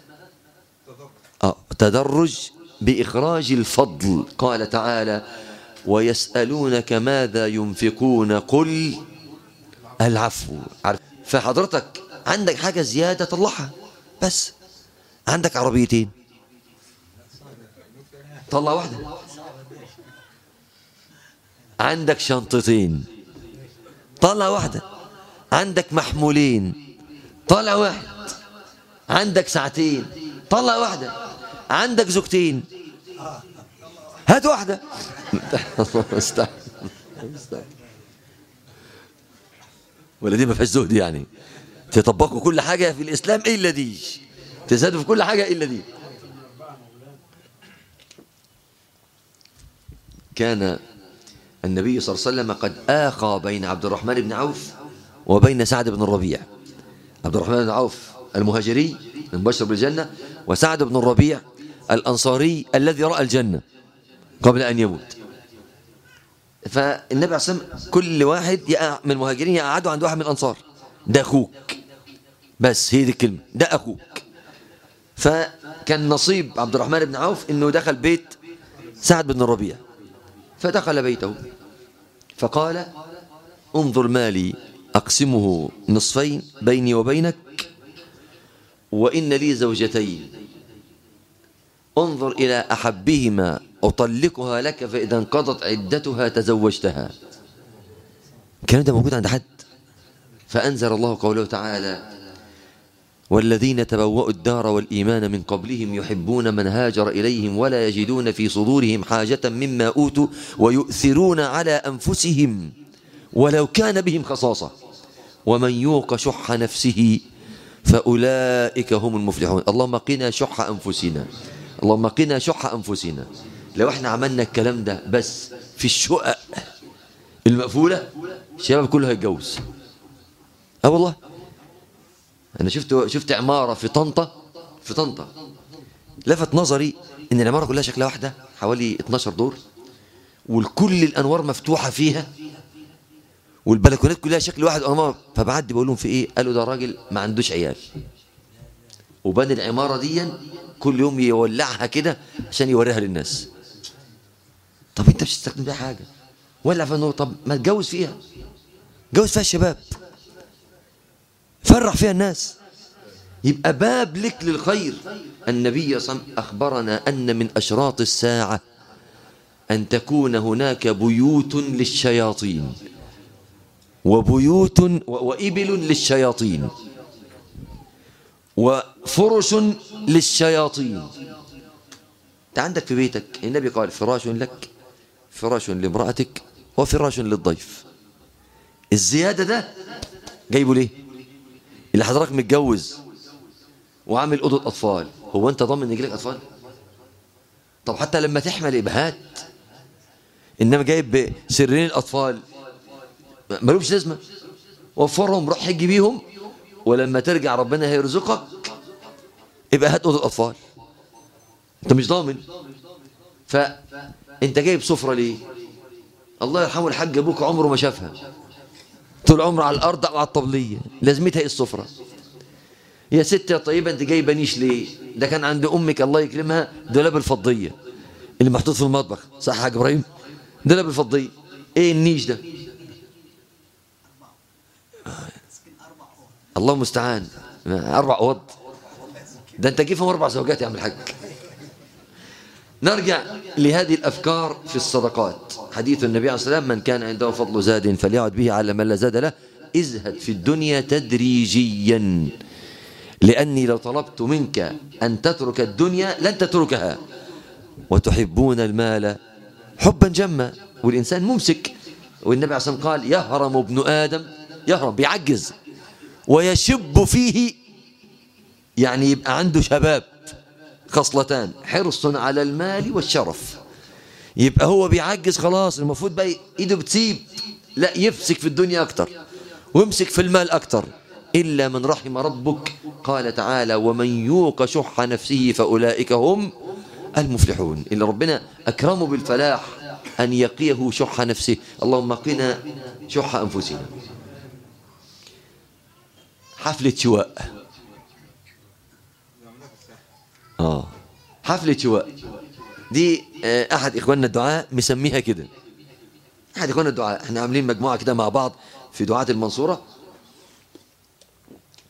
آه تدرج بإخراج الفضل قال تعالى ويسألونك ماذا ينفقون قل العفو عارف فحضرتك عندك حاجة زيادة طلعها بس عندك عربيتين طلع واحدة عندك شنطتين طلع واحدة عندك محمولين طلع واحد عندك ساعتين طلع واحدة عندك زوجتين هات واحدة استنى ولا دي ما فيهاش زهد يعني تطبقوا كل حاجة في الإسلام إلا دي تزادوا في كل حاجة إلا دي كان النبي صلى الله عليه وسلم قد آخى بين عبد الرحمن بن عوف وبين سعد بن الربيع عبد الرحمن بن عوف المهاجري المبشر بالجنة وسعد بن الربيع الأنصاري الذي رأى الجنة قبل أن يموت فالنبي عليه الصلاة والسلام كل واحد يقع من المهاجرين يقعدوا عند واحد من الأنصار ده أخوك بس هي دي الكلمة ده أخوك فكان نصيب عبد الرحمن بن عوف انه دخل بيت سعد بن الربيع فدخل بيته فقال انظر مالي أقسمه نصفين بيني وبينك وإن لي زوجتين انظر إلى أحبهما أطلقها لك فإذا انقضت عدتها تزوجتها الكلام ده موجود عند حد فأنزل الله قوله تعالى والذين تبوأوا الدار والإيمان من قبلهم يحبون من هاجر إليهم ولا يجدون في صدورهم حاجة مما أوتوا ويؤثرون على أنفسهم ولو كان بهم خصاصة ومن يوق شح نفسه فأولئك هم المفلحون اللهم قنا شح أنفسنا اللهم قنا شح أنفسنا لو احنا عملنا الكلام ده بس في الشقق المقفولة الشباب كله هيتجوز اه والله انا شفت شفت عماره في طنطا في طنطا لفت نظري ان العماره كلها شكلها واحده حوالي 12 دور والكل الانوار مفتوحه فيها والبلكونات كلها شكل واحد انوار فبعدي بقول لهم في ايه قالوا ده راجل ما عندوش عيال وبني العماره دي كل يوم يولعها كده عشان يوريها للناس طب انت مش هتستخدم بيها حاجه ولع في النور طب ما تجوز فيها جوز فيها الشباب فرح فيها الناس يبقى باب لك للخير النبي صلى الله عليه وسلم أخبرنا أن من أشراط الساعة أن تكون هناك بيوت للشياطين وبيوت و- وإبل للشياطين وفرش للشياطين انت عندك في بيتك النبي قال فراش لك فراش لامرأتك وفراش للضيف الزيادة ده جايبه ليه اللي حضرتك متجوز وعامل أوضة أطفال هو أنت ضامن إن يجيلك أطفال طب حتى لما تحمل إبهات إنما جايب سرين الأطفال ملوش لازمة وفرهم روح حج بيهم ولما ترجع ربنا هيرزقك يبقى هات أوضة أطفال أنت مش ضامن فأنت جايب سفرة ليه الله يرحمه الحاج أبوك عمره ما شافها طول عمره على الأرض أو على الطبلية لازمتها إيه السفرة يا ست يا طيبة أنت جايبة نيش ليه ده كان عند أمك الله يكرمها دولاب الفضية اللي محطوط في المطبخ صح يا حاج إبراهيم دولاب الفضية إيه النيش ده الله المستعان أربع أوض ده أنت جيب فيهم أربع زوجات يا عم الحاج نرجع لهذه الأفكار في الصدقات حديث النبي عليه الصلاة والسلام من كان عنده فضل زاد فليعد به على من لا زاد له ازهد في الدنيا تدريجيا لأني لو طلبت منك أن تترك الدنيا لن تتركها وتحبون المال حبا جما والإنسان ممسك والنبي عليه الصلاة والسلام قال يهرم ابن آدم يهرم بيعجز ويشب فيه يعني يبقى عنده شباب خصلتان حرص على المال والشرف يبقى هو بيعجز خلاص المفروض بقى ايده بتسيب لا يمسك في الدنيا اكتر ويمسك في المال اكتر الا من رحم ربك قال تعالى ومن يوق شح نفسه فاولئك هم المفلحون اللي ربنا اكرمه بالفلاح ان يقيه شح نفسه اللهم قنا شح انفسنا حفله شواء اه حفلة شواء دي آه، احد اخواننا الدعاء مسميها كده احد اخواننا الدعاء احنا عاملين مجموعة كده مع بعض في دعاة المنصورة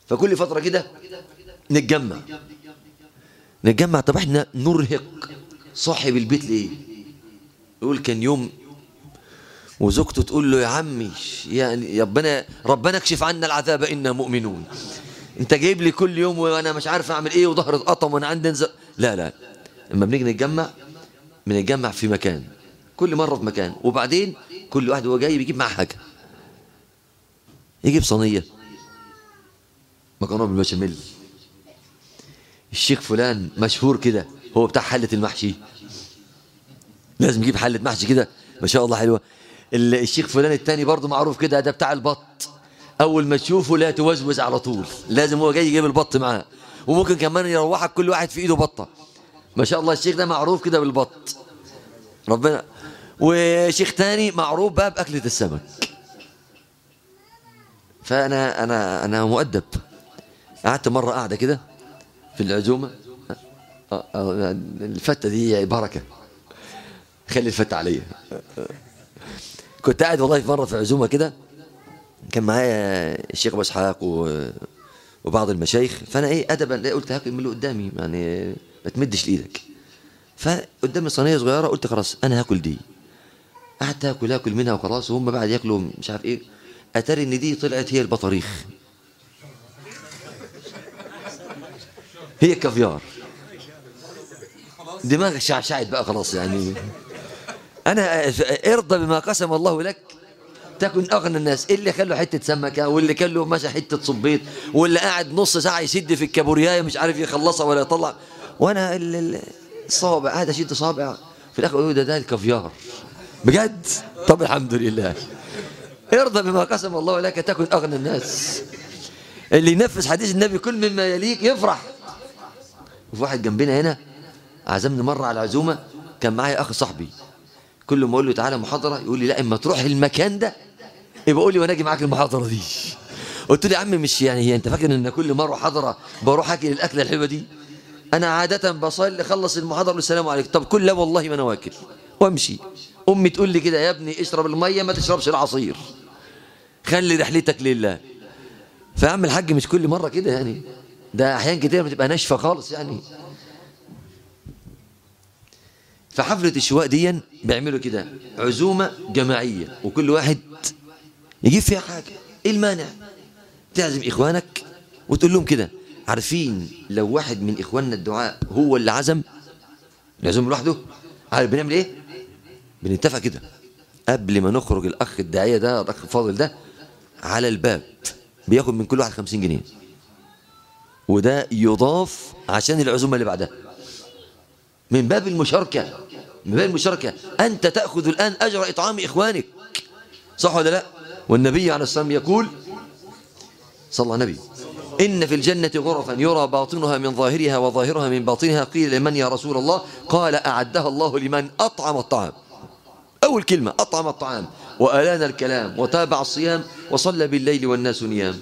فكل فترة كده نتجمع نتجمع طب احنا نرهق صاحب البيت ليه يقول كان يوم وزوجته تقول له يا عمي يعني ربنا ربنا اكشف عنا العذاب انا مؤمنون انت جايب لي كل يوم وانا مش عارف اعمل ايه وظهر اتقطم وانا عندي انزل لا لا اما بنيجي نتجمع بنتجمع في مكان كل مره في مكان وبعدين كل واحد وهو جاي بيجيب معاه حاجه يجيب صينيه مكرونه بالبشاميل الشيخ فلان مشهور كده هو بتاع حله المحشي لازم يجيب حله محشي كده ما شاء الله حلوه ال- الشيخ فلان التاني برضه معروف كده ده بتاع البط اول ما تشوفه لا توزوز على طول لازم هو جاي يجيب البط معاه وممكن كمان يروحك كل واحد في ايده بطه ما شاء الله الشيخ ده معروف كده بالبط ربنا وشيخ تاني معروف بقى باكله السمك فانا انا انا مؤدب قعدت مره قاعده كده في العزومه آه، آه، الفته دي بركه خلي الفته عليا كنت قاعد والله في مره في عزومه كده كان معايا الشيخ ابو اسحاق و- وبعض المشايخ فانا ايه ادبا لا قلت هاكل من اللي قدامي يعني ما تمدش لايدك فقدامي صينيه صغيره قلت خلاص انا هاكل دي قعدت اكل اكل منها وخلاص وهم بعد ياكلوا مش عارف ايه اتاري ان دي طلعت هي البطاريخ هي الكافيار دماغك شعشعت بقى خلاص يعني انا ارضى بما قسم الله لك تكن اغنى الناس اللي كان له حته سمكه واللي كان له مثلا حته صبيط واللي قاعد نص ساعه يشد في الكابوريايه مش عارف يخلصها ولا يطلع وانا ال- ال- الصوابع قاعد اشد صابع في الاخر يقول ده ده الكافيار بجد طب الحمد لله ارضى بما قسم الله لك تكن اغنى الناس اللي ينفذ حديث النبي كل مما يليك يفرح وفي واحد جنبنا هنا عزمني مره على عزومه كان معايا اخ صاحبي كل ما اقول له تعالى محاضره يقول لي لا اما تروح المكان ده يبقى قول لي وانا اجي معاك المحاضره دي قلت له يا عم مش يعني هي انت فاكر ان كل مره حضره بروح اكل الاكله الحلوه دي انا عاده بصلي اخلص المحاضره والسلام عليكم طب كل لا والله ما انا واكل وامشي امي تقول لي كده يا ابني اشرب الميه ما تشربش العصير خلي رحلتك لله فيا عم الحاج مش كل مره كده يعني ده احيان كتير بتبقى ناشفه خالص يعني فحفلة الشواء دي بيعملوا كده عزومة جماعية وكل واحد يجيب فيها حاجة ايه المانع تعزم اخوانك وتقول لهم كده عارفين لو واحد من اخواننا الدعاء هو اللي عزم العزوم لوحده عارف بنعمل ايه بنتفق كده قبل ما نخرج الاخ الداعية ده الاخ الفاضل ده على الباب بياخد من كل واحد خمسين جنيه وده يضاف عشان العزومة اللي بعدها من باب المشاركة من باب المشاركة أنت تأخذ الآن أجر إطعام إخوانك صح ولا لا والنبي عليه الصلاة والسلام يقول صلى الله عليه النبي إن في الجنة غرفا يرى باطنها من ظاهرها وظاهرها من باطنها قيل لمن يا رسول الله قال أعدها الله لمن أطعم الطعام أول كلمة أطعم الطعام وألان الكلام وتابع الصيام وصلى بالليل والناس نيام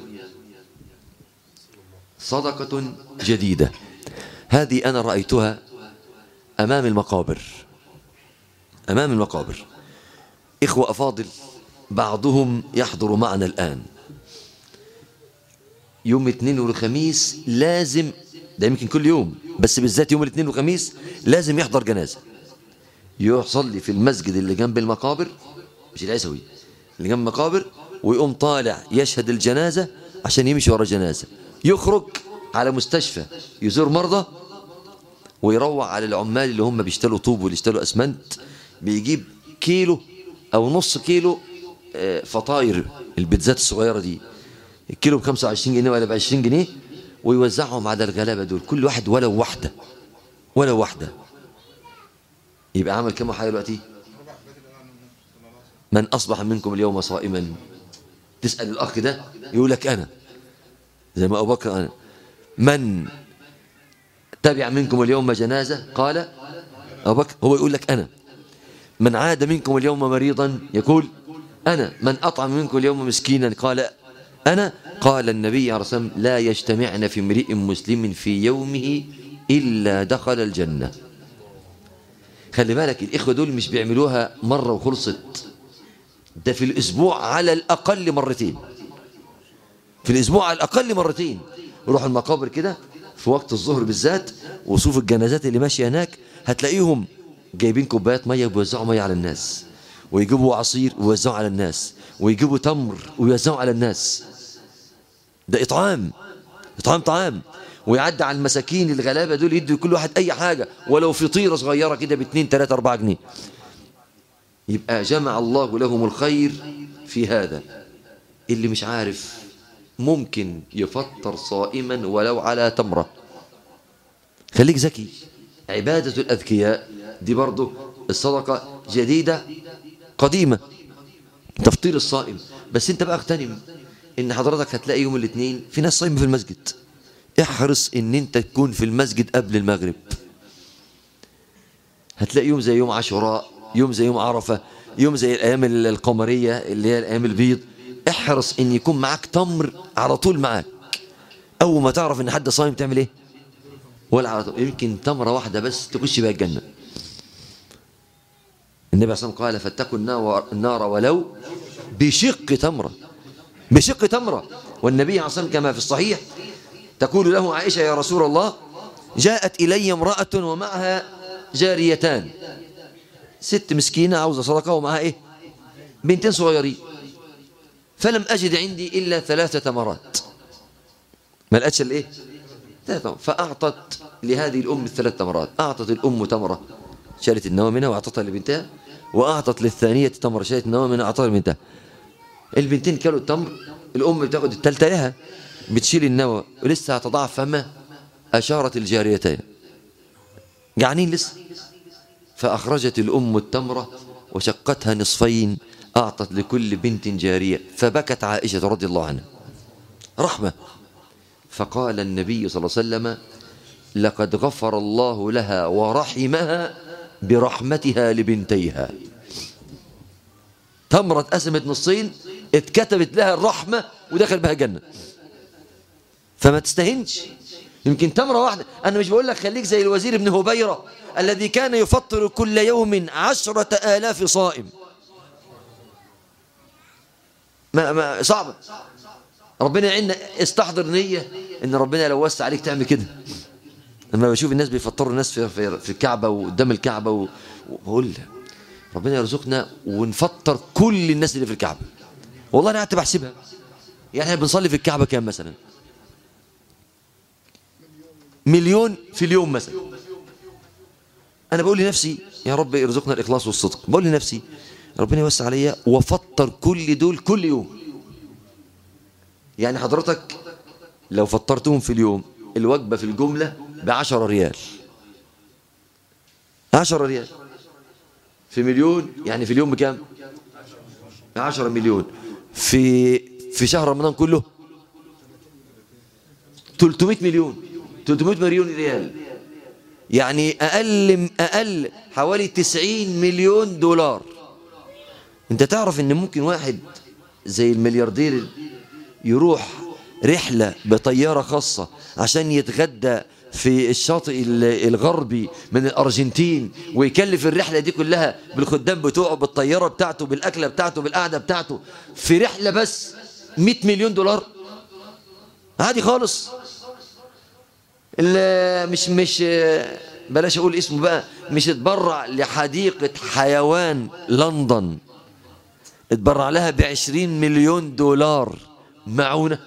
صدقة جديدة هذه أنا رأيتها أمام المقابر أمام المقابر إخوة أفاضل بعضهم يحضر معنا الآن يوم الاثنين والخميس لازم ده يمكن كل يوم بس بالذات يوم الاثنين والخميس لازم يحضر جنازة يصلي في المسجد اللي جنب المقابر مش العسوي اللي جنب المقابر ويقوم طالع يشهد الجنازة عشان يمشي ورا جنازة يخرج على مستشفى يزور مرضى ويروع على العمال اللي هم بيشتروا طوب واللي يشتروا اسمنت بيجيب كيلو او نص كيلو آه، فطاير البيتزات الصغيره دي الكيلو ب 25 جنيه ولا ب 20 جنيه ويوزعهم على الغلابه دول كل واحد ولو واحده ولو واحده يبقى عمل كم حاجه دلوقتي من اصبح منكم اليوم صائما تسال الاخ ده يقول لك انا زي ما ابو بكر انا من تبع منكم اليوم جنازة قال أبو بكر هو يقول لك أنا من عاد منكم اليوم مريضا يقول أنا من أطعم منكم اليوم مسكينا قال أنا قال النبي عليه الصلاة والسلام لا يجتمعن في امرئ مسلم في يومه إلا دخل الجنة خلي بالك الإخوة دول مش بيعملوها مرة وخلصت ده في الأسبوع على الأقل مرتين في الاسبوع على الاقل مرتين روحوا المقابر كده في وقت الظهر بالذات وصوف الجنازات اللي ماشيه هناك هتلاقيهم جايبين كوبايات ميه وبيوزعوا ميه على الناس ويجيبوا عصير ويوزعوا على الناس ويجيبوا تمر ويوزعوا على الناس ده اطعام اطعام طعام ويعدي على المساكين الغلابه دول يدوا كل واحد اي حاجه ولو فطيره صغيره كده ب 2 3 4 جنيه يبقى جمع الله لهم الخير في هذا اللي مش عارف ممكن يفطر صائما ولو على تمرة خليك ذكي عبادة الأذكياء دي برضه الصدقة جديدة قديمة تفطير الصائم بس انت بقى اغتنم ان حضرتك هتلاقي يوم الاثنين في ناس صايمه في المسجد احرص ان انت تكون في المسجد قبل المغرب هتلاقي يوم زي يوم عاشوراء يوم زي يوم عرفة يوم زي الأيام القمرية اللي هي الأيام البيض احرص ان يكون معاك تمر على طول معاك أول ما تعرف ان حد صايم تعمل ايه ولا على طول يمكن تمرة واحدة بس تخش بها الجنة النبي صلى الله عليه وسلم قال فاتقوا النار- النار ولو بشق تمرة بشق تمرة والنبي عليه الصلاة والسلام كما في الصحيح تقول له عائشة يا رسول الله جاءت إلي امرأة ومعها جاريتان ست مسكينة عاوزة صدقة ومعها إيه بنتين صغيرين فلم أجد عندي إلا ثلاثة تمرات ما لقتش الإيه ثلاثة تمرات. فأعطت لهذه الأم الثلاث تمرات أعطت الأم تمرة شالت النوى منها وأعطتها لبنتها وأعطت للثانية تمرة شالت النوى منها وأعطتها لبنتها البنتين كلوا التمر الأم بتاخد التالتة لها بتشيل النوى ولسه هتضاعف فمها أشارت الجاريتين جعانين لسه فأخرجت الأم التمرة وشقتها نصفين أعطت لكل بنت جارية فبكت عائشة رضي الله عنها رحمة فقال النبي صلى الله عليه وسلم لقد غفر الله لها ورحمها برحمتها لبنتيها تمرة اتقسمت نصين اتكتبت لها الرحمة ودخل بها جنة فما تستهنش يمكن تمرة واحدة أنا مش بقول لك خليك زي الوزير ابن هبيرة الذي كان يفطر كل يوم عشرة آلاف صائم ما ما صعبة ربنا يعيننا استحضر نية إن ربنا لو وسع عليك تعمل كده لما بشوف الناس بيفطروا الناس في في, في الكعبة وقدام الكعبة و- وبقول ربنا يرزقنا ونفطر كل الناس اللي في الكعبة والله أنا قعدت بحسبها يعني احنا بنصلي في الكعبة كام مثلا مليون في اليوم مثلا انا بقول لنفسي يا رب ارزقنا الاخلاص والصدق بقول لنفسي ربنا يوسع عليا وفطر كل دول كل يوم يعني حضرتك لو فطرتهم في اليوم الوجبة في الجملة بعشرة ريال عشرة ريال في مليون يعني في اليوم بكام عشرة مليون في في شهر رمضان كله 300 مليون 300 مليون ريال يعني أقل أقل حوالي 90 مليون دولار أنت تعرف إن ممكن واحد زي الملياردير يروح رحلة بطيارة خاصة عشان يتغدى في الشاطئ ال- الغربي من الأرجنتين ويكلف الرحلة دي كلها بالخدام بتوعه بالطيارة بتاعته بالأكلة بتاعته بالقعدة بتاعته في رحلة بس 100 مليون دولار عادي خالص ال- مش مش بلاش اقول اسمه بقى مش اتبرع لحديقة حيوان لندن اتبرع لها بعشرين مليون دولار معونة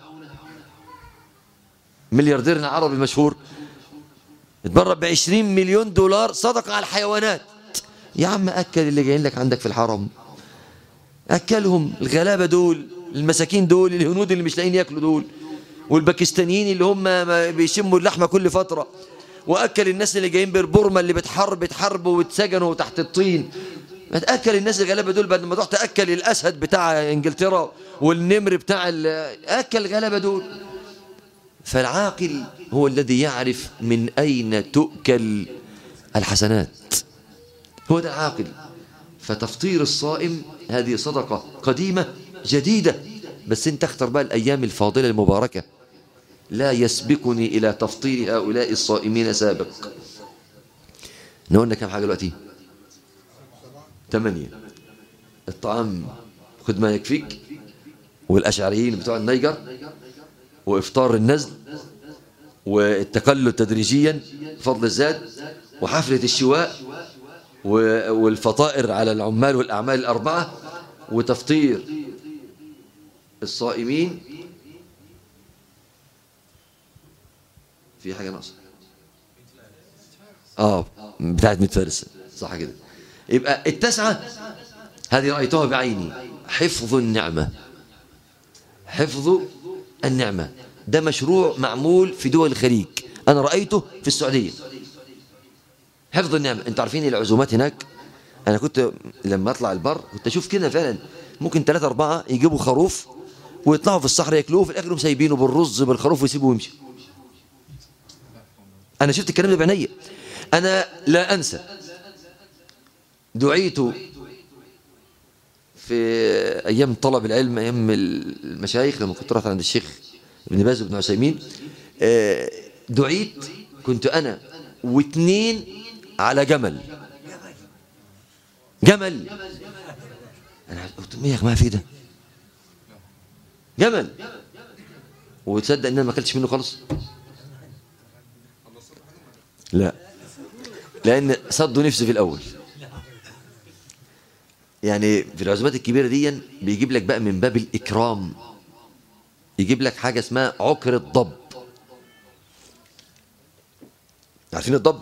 ملياردير عربي مشهور اتبرع بعشرين مليون دولار صدقة على الحيوانات يا عم أكل اللي جايين لك عندك في الحرم أكلهم الغلابة دول المساكين دول الهنود اللي مش لاقيين ياكلوا دول والباكستانيين اللي هم ما بيشموا اللحمة كل فترة وأكل الناس اللي جايين ببرما اللي بتحارب بتحاربوا واتسجنوا تحت الطين ما تأكل الناس الغلابة دول بعد ما تروح تأكل الأسد بتاع إنجلترا والنمر بتاع ال- أكل الغلابة دول فالعاقل هو الذي يعرف من أين تؤكل الحسنات هو ده العاقل فتفطير الصائم هذه صدقة قديمة جديدة بس انت اختر بقى الأيام الفاضلة المباركة لا يسبقني إلى تفطير هؤلاء الصائمين سابق نقولنا كم حاجة دلوقتي ثمانية الطعام خد ما يكفيك والأشعريين بتوع النيجر وإفطار النزل والتقلل تدريجيا بفضل الزاد وحفلة الشواء و- والفطائر على العمال والأعمال الأربعة وتفطير الصائمين في حاجة ناقصة اه بتاعت ميت فارس صح كده يبقى التسعة هذه رأيتها بعيني حفظ النعمة حفظ النعمة ده مشروع معمول في دول الخليج أنا رأيته في السعودية حفظ النعمة انتوا عارفين العزومات هناك أنا كنت لما أطلع البر كنت أشوف كده فعلا ممكن ثلاثة أربعة يجيبوا خروف ويطلعوا في الصحراء ياكلوه في الآخر يقوموا سايبينه بالرز بالخروف ويسيبوه ويمشي أنا شفت الكلام ده بعينيا أنا لا أنسى دعيت في أيام طلب العلم أيام المشايخ لما كنت رحت عند الشيخ ابن باز وابن عثيمين آه، دعيت كنت أنا واثنين على جمل جمل أنا قلت إيه يا جماعة في ده جمل وتصدق إن أنا ما أكلتش منه خالص لا لأن صدوا نفسي في الأول يعني في العزومات الكبيرة دي بيجيب لك بقى من باب الإكرام يجيب لك حاجة اسمها عكر الضب عارفين الضب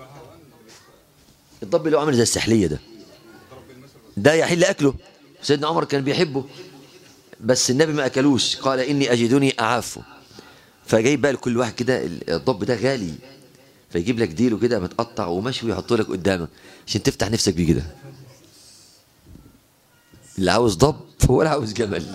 الضب اللي هو عامل زي السحلية ده ده يحل أكله سيدنا عمر كان بيحبه بس النبي ما أكلوش قال إني أجدني أعافه فجايب بقى لكل واحد كده الضب ده غالي فيجيب لك ديله كده متقطع ومشوي ويحطه لك قدامك عشان تفتح نفسك بيه كده اللي عاوز ضب هو اللي عاوز جمل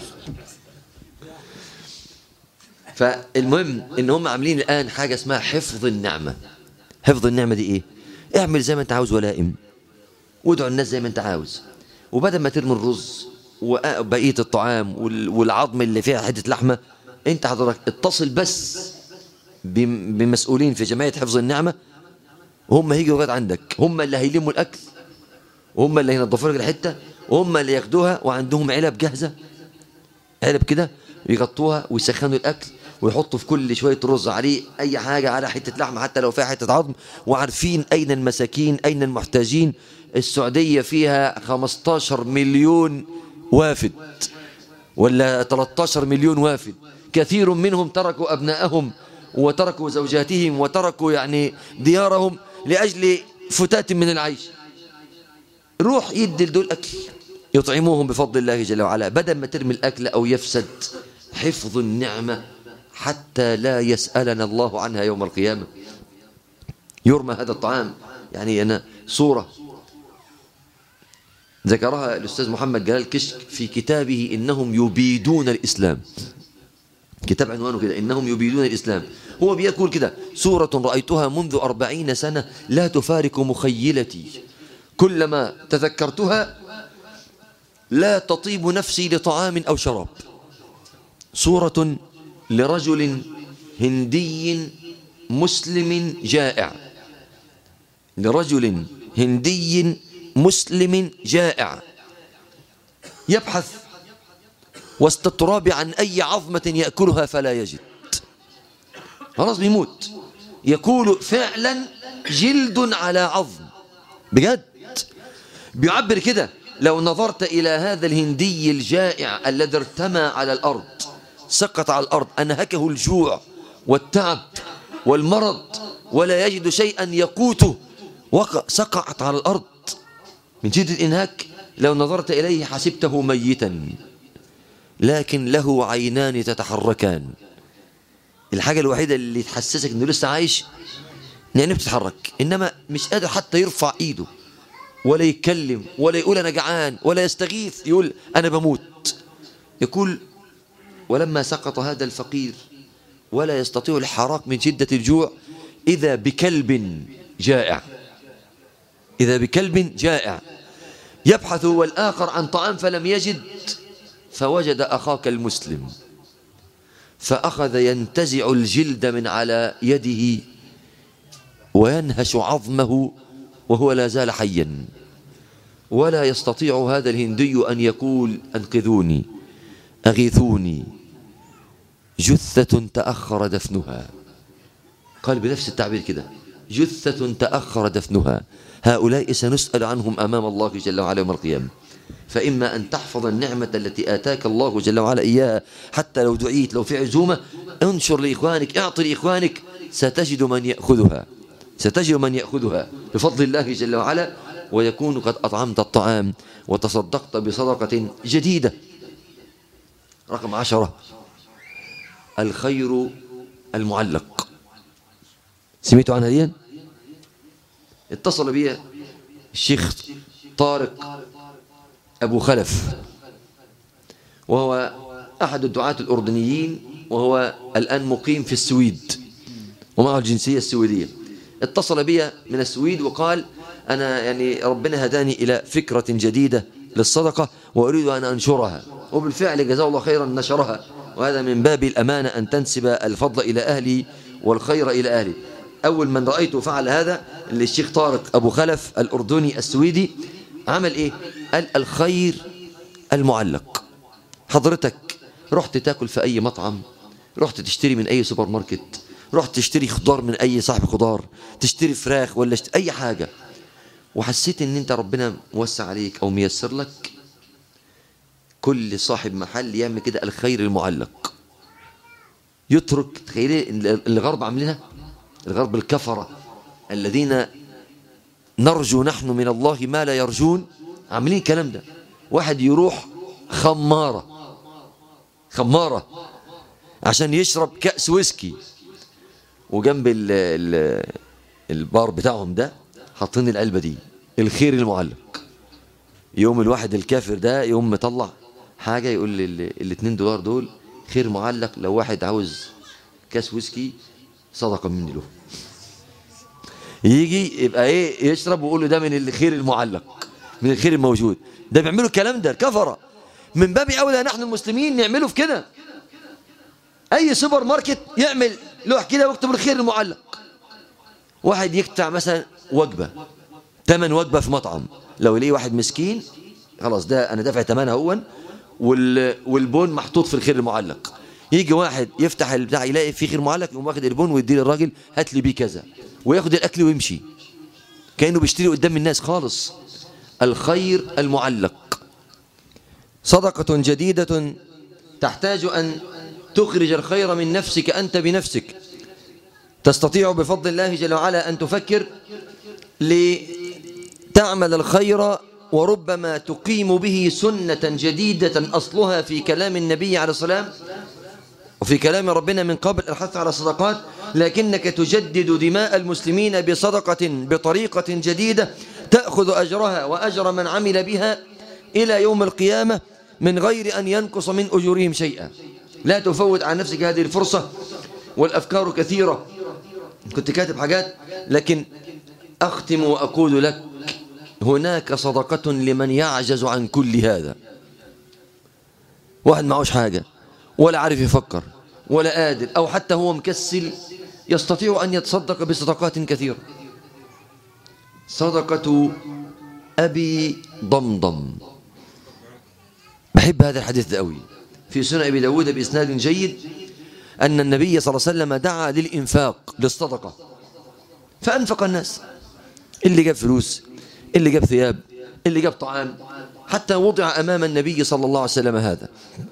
فالمهم ان هم عاملين الان حاجه اسمها حفظ النعمه حفظ النعمه دي ايه اعمل زي ما انت عاوز ولائم وادعو الناس زي ما انت عاوز وبدل ما ترمي الرز وبقيه الطعام وال- والعظم اللي فيها حته لحمه انت حضرتك اتصل بس بم- بمسؤولين في جمعيه حفظ النعمه وهم هيجوا لغايه عندك هم اللي هيلموا الاكل وهم اللي هينظفوا لك الحته وهم اللي ياخدوها وعندهم علب جاهزه علب كده يغطوها ويسخنوا الاكل ويحطوا في كل شويه رز عليه اي حاجه على حته لحمه حتى لو فيها حته عظم وعارفين اين المساكين اين المحتاجين السعوديه فيها 15 مليون وافد ولا 13 مليون وافد كثير منهم تركوا ابنائهم وتركوا زوجاتهم وتركوا يعني ديارهم لاجل فتات من العيش روح يدي لدول أكل يطعموهم بفضل الله جل وعلا بدل ما ترمي الأكل أو يفسد حفظ النعمة حتى لا يسألنا الله عنها يوم القيامة يرمى هذا الطعام يعني أنا صورة ذكرها الأستاذ محمد جلال كشك في كتابه إنهم يبيدون الإسلام كتاب عنوانه كده إنهم يبيدون الإسلام هو بيقول كده سورة رأيتها منذ أربعين سنة لا تفارق مخيلتي كلما تذكرتها لا تطيب نفسي لطعام أو شراب صورة لرجل هندي مسلم جائع لرجل هندي مسلم جائع يبحث وسط التراب عن أي عظمة يأكلها فلا يجد خلاص بيموت يقول فعلا جلد على عظم بجد بيعبر كده لو نظرت إلى هذا الهندي الجائع الذي ارتمى على الأرض سقط على الأرض أنهكه الجوع والتعب والمرض ولا يجد شيئا يقوته وقع سقط على الأرض من شدة الإنهاك لو نظرت إليه حسبته ميتا لكن له عينان تتحركان الحاجة الوحيدة اللي تحسسك انه لسه عايش لانه بتتحرك انما مش قادر حتى يرفع ايده ولا يتكلم ولا يقول انا جعان ولا يستغيث يقول انا بموت يقول ولما سقط هذا الفقير ولا يستطيع الحراك من شدة الجوع إذا بكلب جائع إذا بكلب جائع يبحث والآخر عن طعام فلم يجد فوجد أخاك المسلم فأخذ ينتزع الجلد من على يده وينهش عظمه وهو لا زال حيا ولا يستطيع هذا الهندي أن يقول أنقذوني أغيثوني جثة تأخر دفنها قال بنفس التعبير كده جثة تأخر دفنها هؤلاء سنسأل عنهم أمام الله جل وعلا يوم القيامة فإما أن تحفظ النعمة التي آتاك الله جل وعلا إياها حتى لو دعيت لو في عزومة انشر لإخوانك اعطي لإخوانك ستجد من يأخذها ستجد من يأخذها بفضل الله جل وعلا ويكون قد أطعمت الطعام وتصدقت بصدقة جديدة رقم عشرة الخير المعلق سمعتوا عنها دي اتصل بي الشيخ طارق أبو خلف وهو أحد الدعاة الأردنيين وهو الآن مقيم في السويد ومعه الجنسية السويدية اتصل بي من السويد وقال أنا يعني ربنا هداني إلى فكرة جديدة للصدقة وأريد أن أنشرها وبالفعل جزاه الله خيرا نشرها وهذا من باب الأمانة أن تنسب الفضل إلى أهلي والخير إلى أهلي أول من رأيته فعل هذا اللي الشيخ طارق أبو خلف الأردني السويدي عمل إيه قال الخير المعلق حضرتك رحت تاكل في أي مطعم رحت تشتري من أي سوبر ماركت رحت تشتري خضار من أي صاحب خضار تشتري فراخ ولا شت... أي حاجة وحسيت ان انت ربنا موسع عليك او ميسر لك كل صاحب محل يعمل كده الخير المعلق يترك تخيلي الغرب عاملينها الغرب الكفرة الذين نرجو نحن من الله ما لا يرجون عاملين الكلام ده واحد يروح خمارة خمارة عشان يشرب كأس ويسكي وجنب ال ال البار بتاعهم ده حاطين العلبة دي الخير المعلق يوم الواحد الكافر ده يوم مطلع حاجة يقول لي الاتنين دولار دول خير معلق لو واحد عاوز كاس ويسكي صدقة مني له يجي يبقى ايه يشرب ويقول له ده من الخير المعلق من الخير الموجود ده بيعملوا الكلام ده الكفرة من باب اولى نحن المسلمين نعمله في كده اي سوبر ماركت يعمل لوح كده ويكتب الخير المعلق واحد يقطع مثلا وجبة ثمن وجبة في مطعم لو ليه واحد مسكين خلاص ده أنا دافع ثمنها هو وال... والبون محطوط في الخير المعلق يجي واحد يفتح البتاع يلاقي فيه خير معلق يقوم واخد البون ويديه للراجل هات لي بيه كذا وياخد الأكل ويمشي كأنه بيشتري قدام الناس خالص الخير المعلق صدقة جديدة تحتاج أن تخرج الخير من نفسك أنت بنفسك تستطيع بفضل الله جل وعلا أن تفكر لتعمل الخير وربما تقيم به سنة جديدة أصلها في كلام النبي عليه السلام وفي كلام ربنا من قبل الحث على الصدقات لكنك تجدد دماء المسلمين بصدقة بطريقة جديدة تأخذ أجرها وأجر من عمل بها إلى يوم القيامة من غير أن ينقص من أجورهم شيئا لا تفوت عن نفسك هذه الفرصة والأفكار كثيرة كنت كاتب حاجات لكن أختم وأقول لك هناك صدقة لمن يعجز عن كل هذا واحد معهوش حاجة ولا عارف يفكر ولا قادر أو حتى هو مكسل يستطيع أن يتصدق بصدقات كثيرة صدقة أبي ضمضم بحب هذا الحديث ده قوي في سنة أبي داود بإسناد جيد أن النبي صلى الله عليه وسلم دعا للإنفاق للصدقة فأنفق الناس اللي جاب فلوس اللي جاب ثياب اللي جاب طعام حتى وضع أمام النبي صلى الله عليه وسلم هذا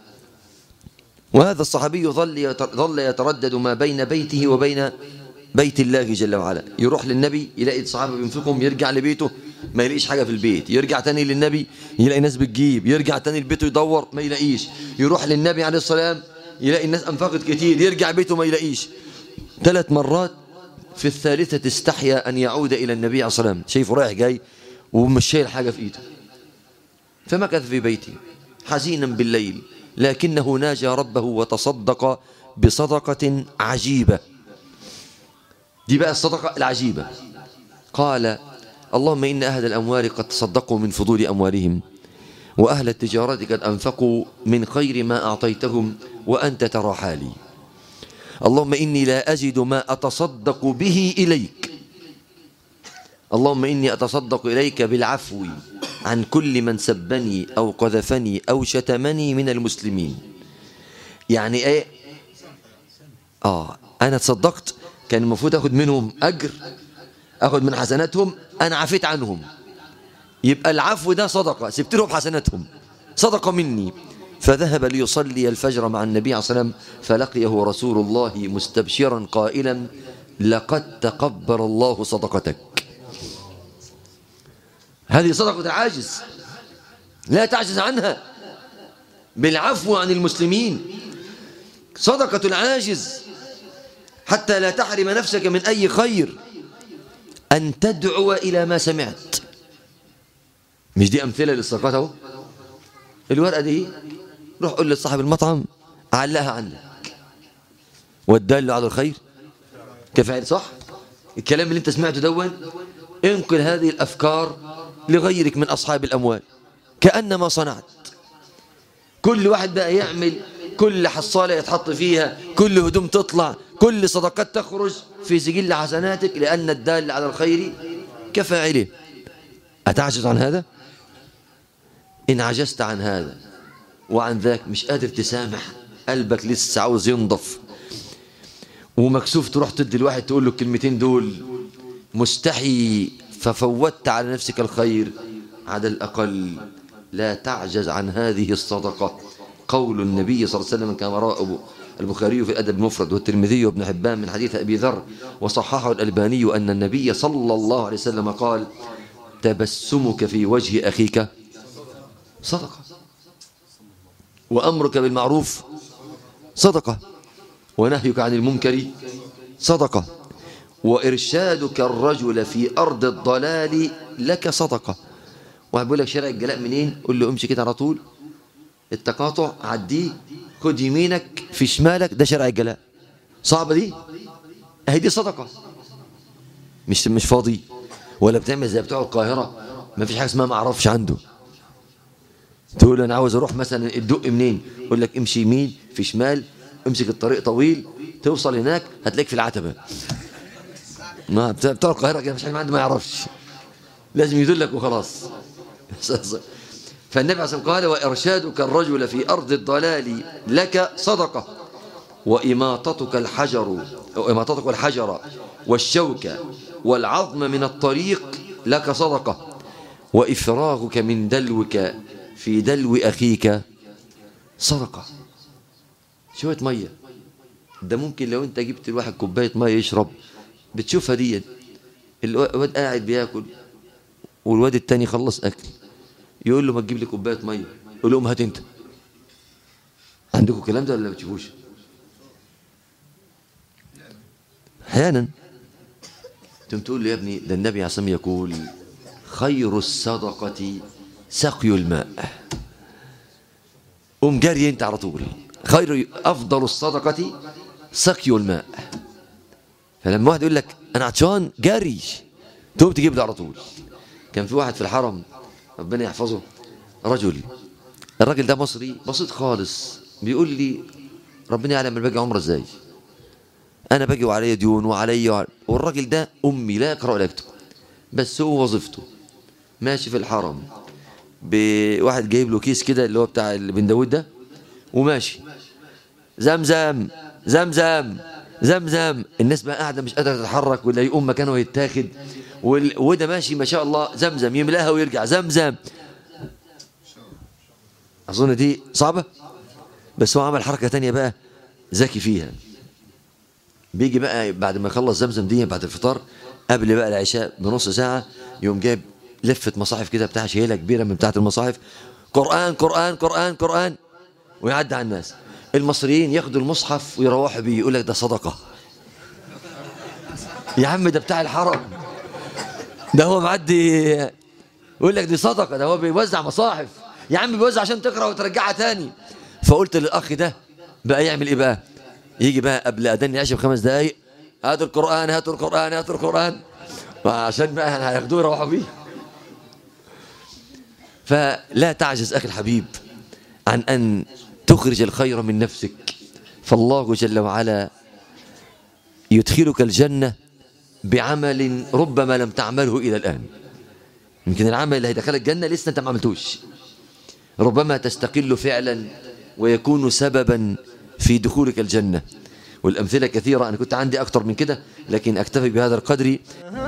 وهذا الصحابي ظل ظل يتردد ما بين بيته وبين بيت الله جل وعلا يروح للنبي يلاقي الصحابة بينفقهم يرجع لبيته ما يلاقيش حاجة في البيت يرجع تاني للنبي يلاقي ناس بتجيب يرجع تاني لبيته يدور ما يلاقيش يروح للنبي عليه السلام يلاقي الناس أنفقت كتير يرجع بيته ما يلاقيش ثلاث مرات في الثالثة استحيا أن يعود إلى النبي عليه الصلاة والسلام شايفه رايح جاي ومش شايل حاجة في إيده فمكث في بيته حزينا بالليل لكنه ناجى ربه وتصدق بصدقة عجيبة دي بقى الصدقة العجيبة قال اللهم إن أهل الأموال قد تصدقوا من فضول أموالهم وأهل التجارة قد أنفقوا من خير ما أعطيتهم وأنت ترى حالي اللهم إني لا أجد ما أتصدق به إليك اللهم إني أتصدق إليك بالعفو عن كل من سبني أو قذفني أو شتمني من المسلمين يعني إيه اه انا تصدقت كان المفروض اخد منهم اجر اخد من حسناتهم انا عفيت عنهم يبقى العفو ده صدقه سبت لهم حسناتهم صدقه مني فذهب ليصلي الفجر مع النبي عليه الصلاه والسلام فلقيه رسول الله مستبشرا قائلا لقد تقبل الله صدقتك هذه صدقه العاجز لا تعجز عنها بالعفو عن المسلمين صدقه العاجز حتى لا تحرم نفسك من أي خير أن تدعو إلى ما سمعت مش دي أمثلة للصدقات أهو الورقة دي روح قول لصاحب المطعم علقها عنك والدال على الخير كفاعل صح الكلام اللي انت سمعته دون انقل هذه الأفكار لغيرك من أصحاب الأموال كأنما صنعت كل واحد بقى يعمل كل حصالة يتحط فيها كل هدوم تطلع كل صدقات تخرج في سجل حسناتك لأن الدال على الخير كفاعله أتعجز عن هذا؟ إن عجزت عن هذا وعن ذاك مش قادر تسامح قلبك لسه عاوز ينضف ومكسوف تروح تدي الواحد تقول له الكلمتين دول مستحي ففوتت على نفسك الخير على الأقل لا تعجز عن هذه الصدقة قول النبي صلى الله عليه وسلم كما رواه البخاري في الأدب المفرد والترمذي وابن حبان من حديث أبي ذر وصححه الألباني أن النبي صلى الله عليه وسلم قال تبسمك في وجه أخيك صدقة وأمرك بالمعروف صدقة ونهيك عن المنكر صدقة وإرشادك الرجل في أرض الضلال لك صدقة واحد بيقول لك شارع الجلاء منين قول له امشي كده على طول التقاطع عديه خد يمينك في شمالك ده شارع الجلاء صعبة دي اهي دي صدقة مش مش فاضي ولا بتعمل زي بتوع القاهرة ما فيش حاجة اسمها ما اعرفش عنده تقول انا عاوز اروح مثلا الدق منين يقول لك امشي يمين في شمال امسك الطريق طويل توصل هناك هتلاقيك في العتبة ما بتوع القاهرة كده مش حاجة عنده ما يعرفش لازم يدلك وخلاص فالنبي عليه الصلاة قال وإرشادك الرجل في أرض الضلال لك صدقة وإماطتك الحجر أو إماطتك الحجر والشوك والعظم من الطريق لك صدقة وإفراغك من دلوك في دلو أخيك صدقة شوية مية ده ممكن لو انت جبت الواحد كوباية مية يشرب بتشوفها دي الواد قاعد بياكل والواد التاني خلص أكل يقول له ما تجيب لي كوبايه ميه يقول لهم هات انت عندكم الكلام ده ولا ما بتشوفوش احيانا تقوم تقول له يا ابني ده النبي عليه الصلاه يقول خير الصدقه سقي الماء قوم جري انت على طول خير افضل الصدقه سقي الماء فلما واحد يقول لك انا عطشان جري تقوم تجيب له على طول كان في واحد في الحرم ربنا يحفظه رجل الراجل ده مصري بسيط خالص بيقول لي ربنا يعلم انا باجي عمره ازاي انا باجي وعليا ديون وعليا وعلي والراجل ده امي لا يقرا ولا يكتب بس هو وظيفته ماشي في الحرم بواحد جايب له كيس كده اللي هو بتاع بن داود ده وماشي زمزم زمزم زمزم الناس بقى قاعده مش قادره تتحرك ولا يقوم مكانه يتاخد وده ماشي ما شاء الله زمزم يملاها ويرجع زمزم أظن دي صعبة بس هو عمل حركة تانية بقى ذكي فيها بيجي بقى بعد ما يخلص زمزم دي بعد الفطار قبل بقى العشاء بنص ساعة يوم جايب لفة مصاحف كده بتاع شيلة كبيرة من بتاعة المصاحف قرآن قرآن قرآن قرآن ويعدي على الناس المصريين ياخدوا المصحف ويروحوا بيه يقول لك ده صدقة يا عم ده بتاع الحرم ده هو معدي يقول لك دي صدقه ده هو بيوزع مصاحف يا عم بيوزع عشان تقرا وترجعها تاني فقلت للاخ ده بقى يعمل ايه بقى يجي بقى قبل اذان العشاء بخمس دقايق هاتوا القران هاتوا القران هاتوا القران عشان بقى هياخدوه يروحوا بيه فلا تعجز اخي الحبيب عن ان تخرج الخير من نفسك فالله جل وعلا يدخلك الجنه بعمل ربما لم تعمله إلى الآن يمكن العمل اللي هيدخلك الجنة لسه أنت ما عملتوش ربما تستقل فعلا ويكون سببا في دخولك الجنة والأمثلة كثيرة أنا كنت عندي أكتر من كده لكن أكتفي بهذا القدر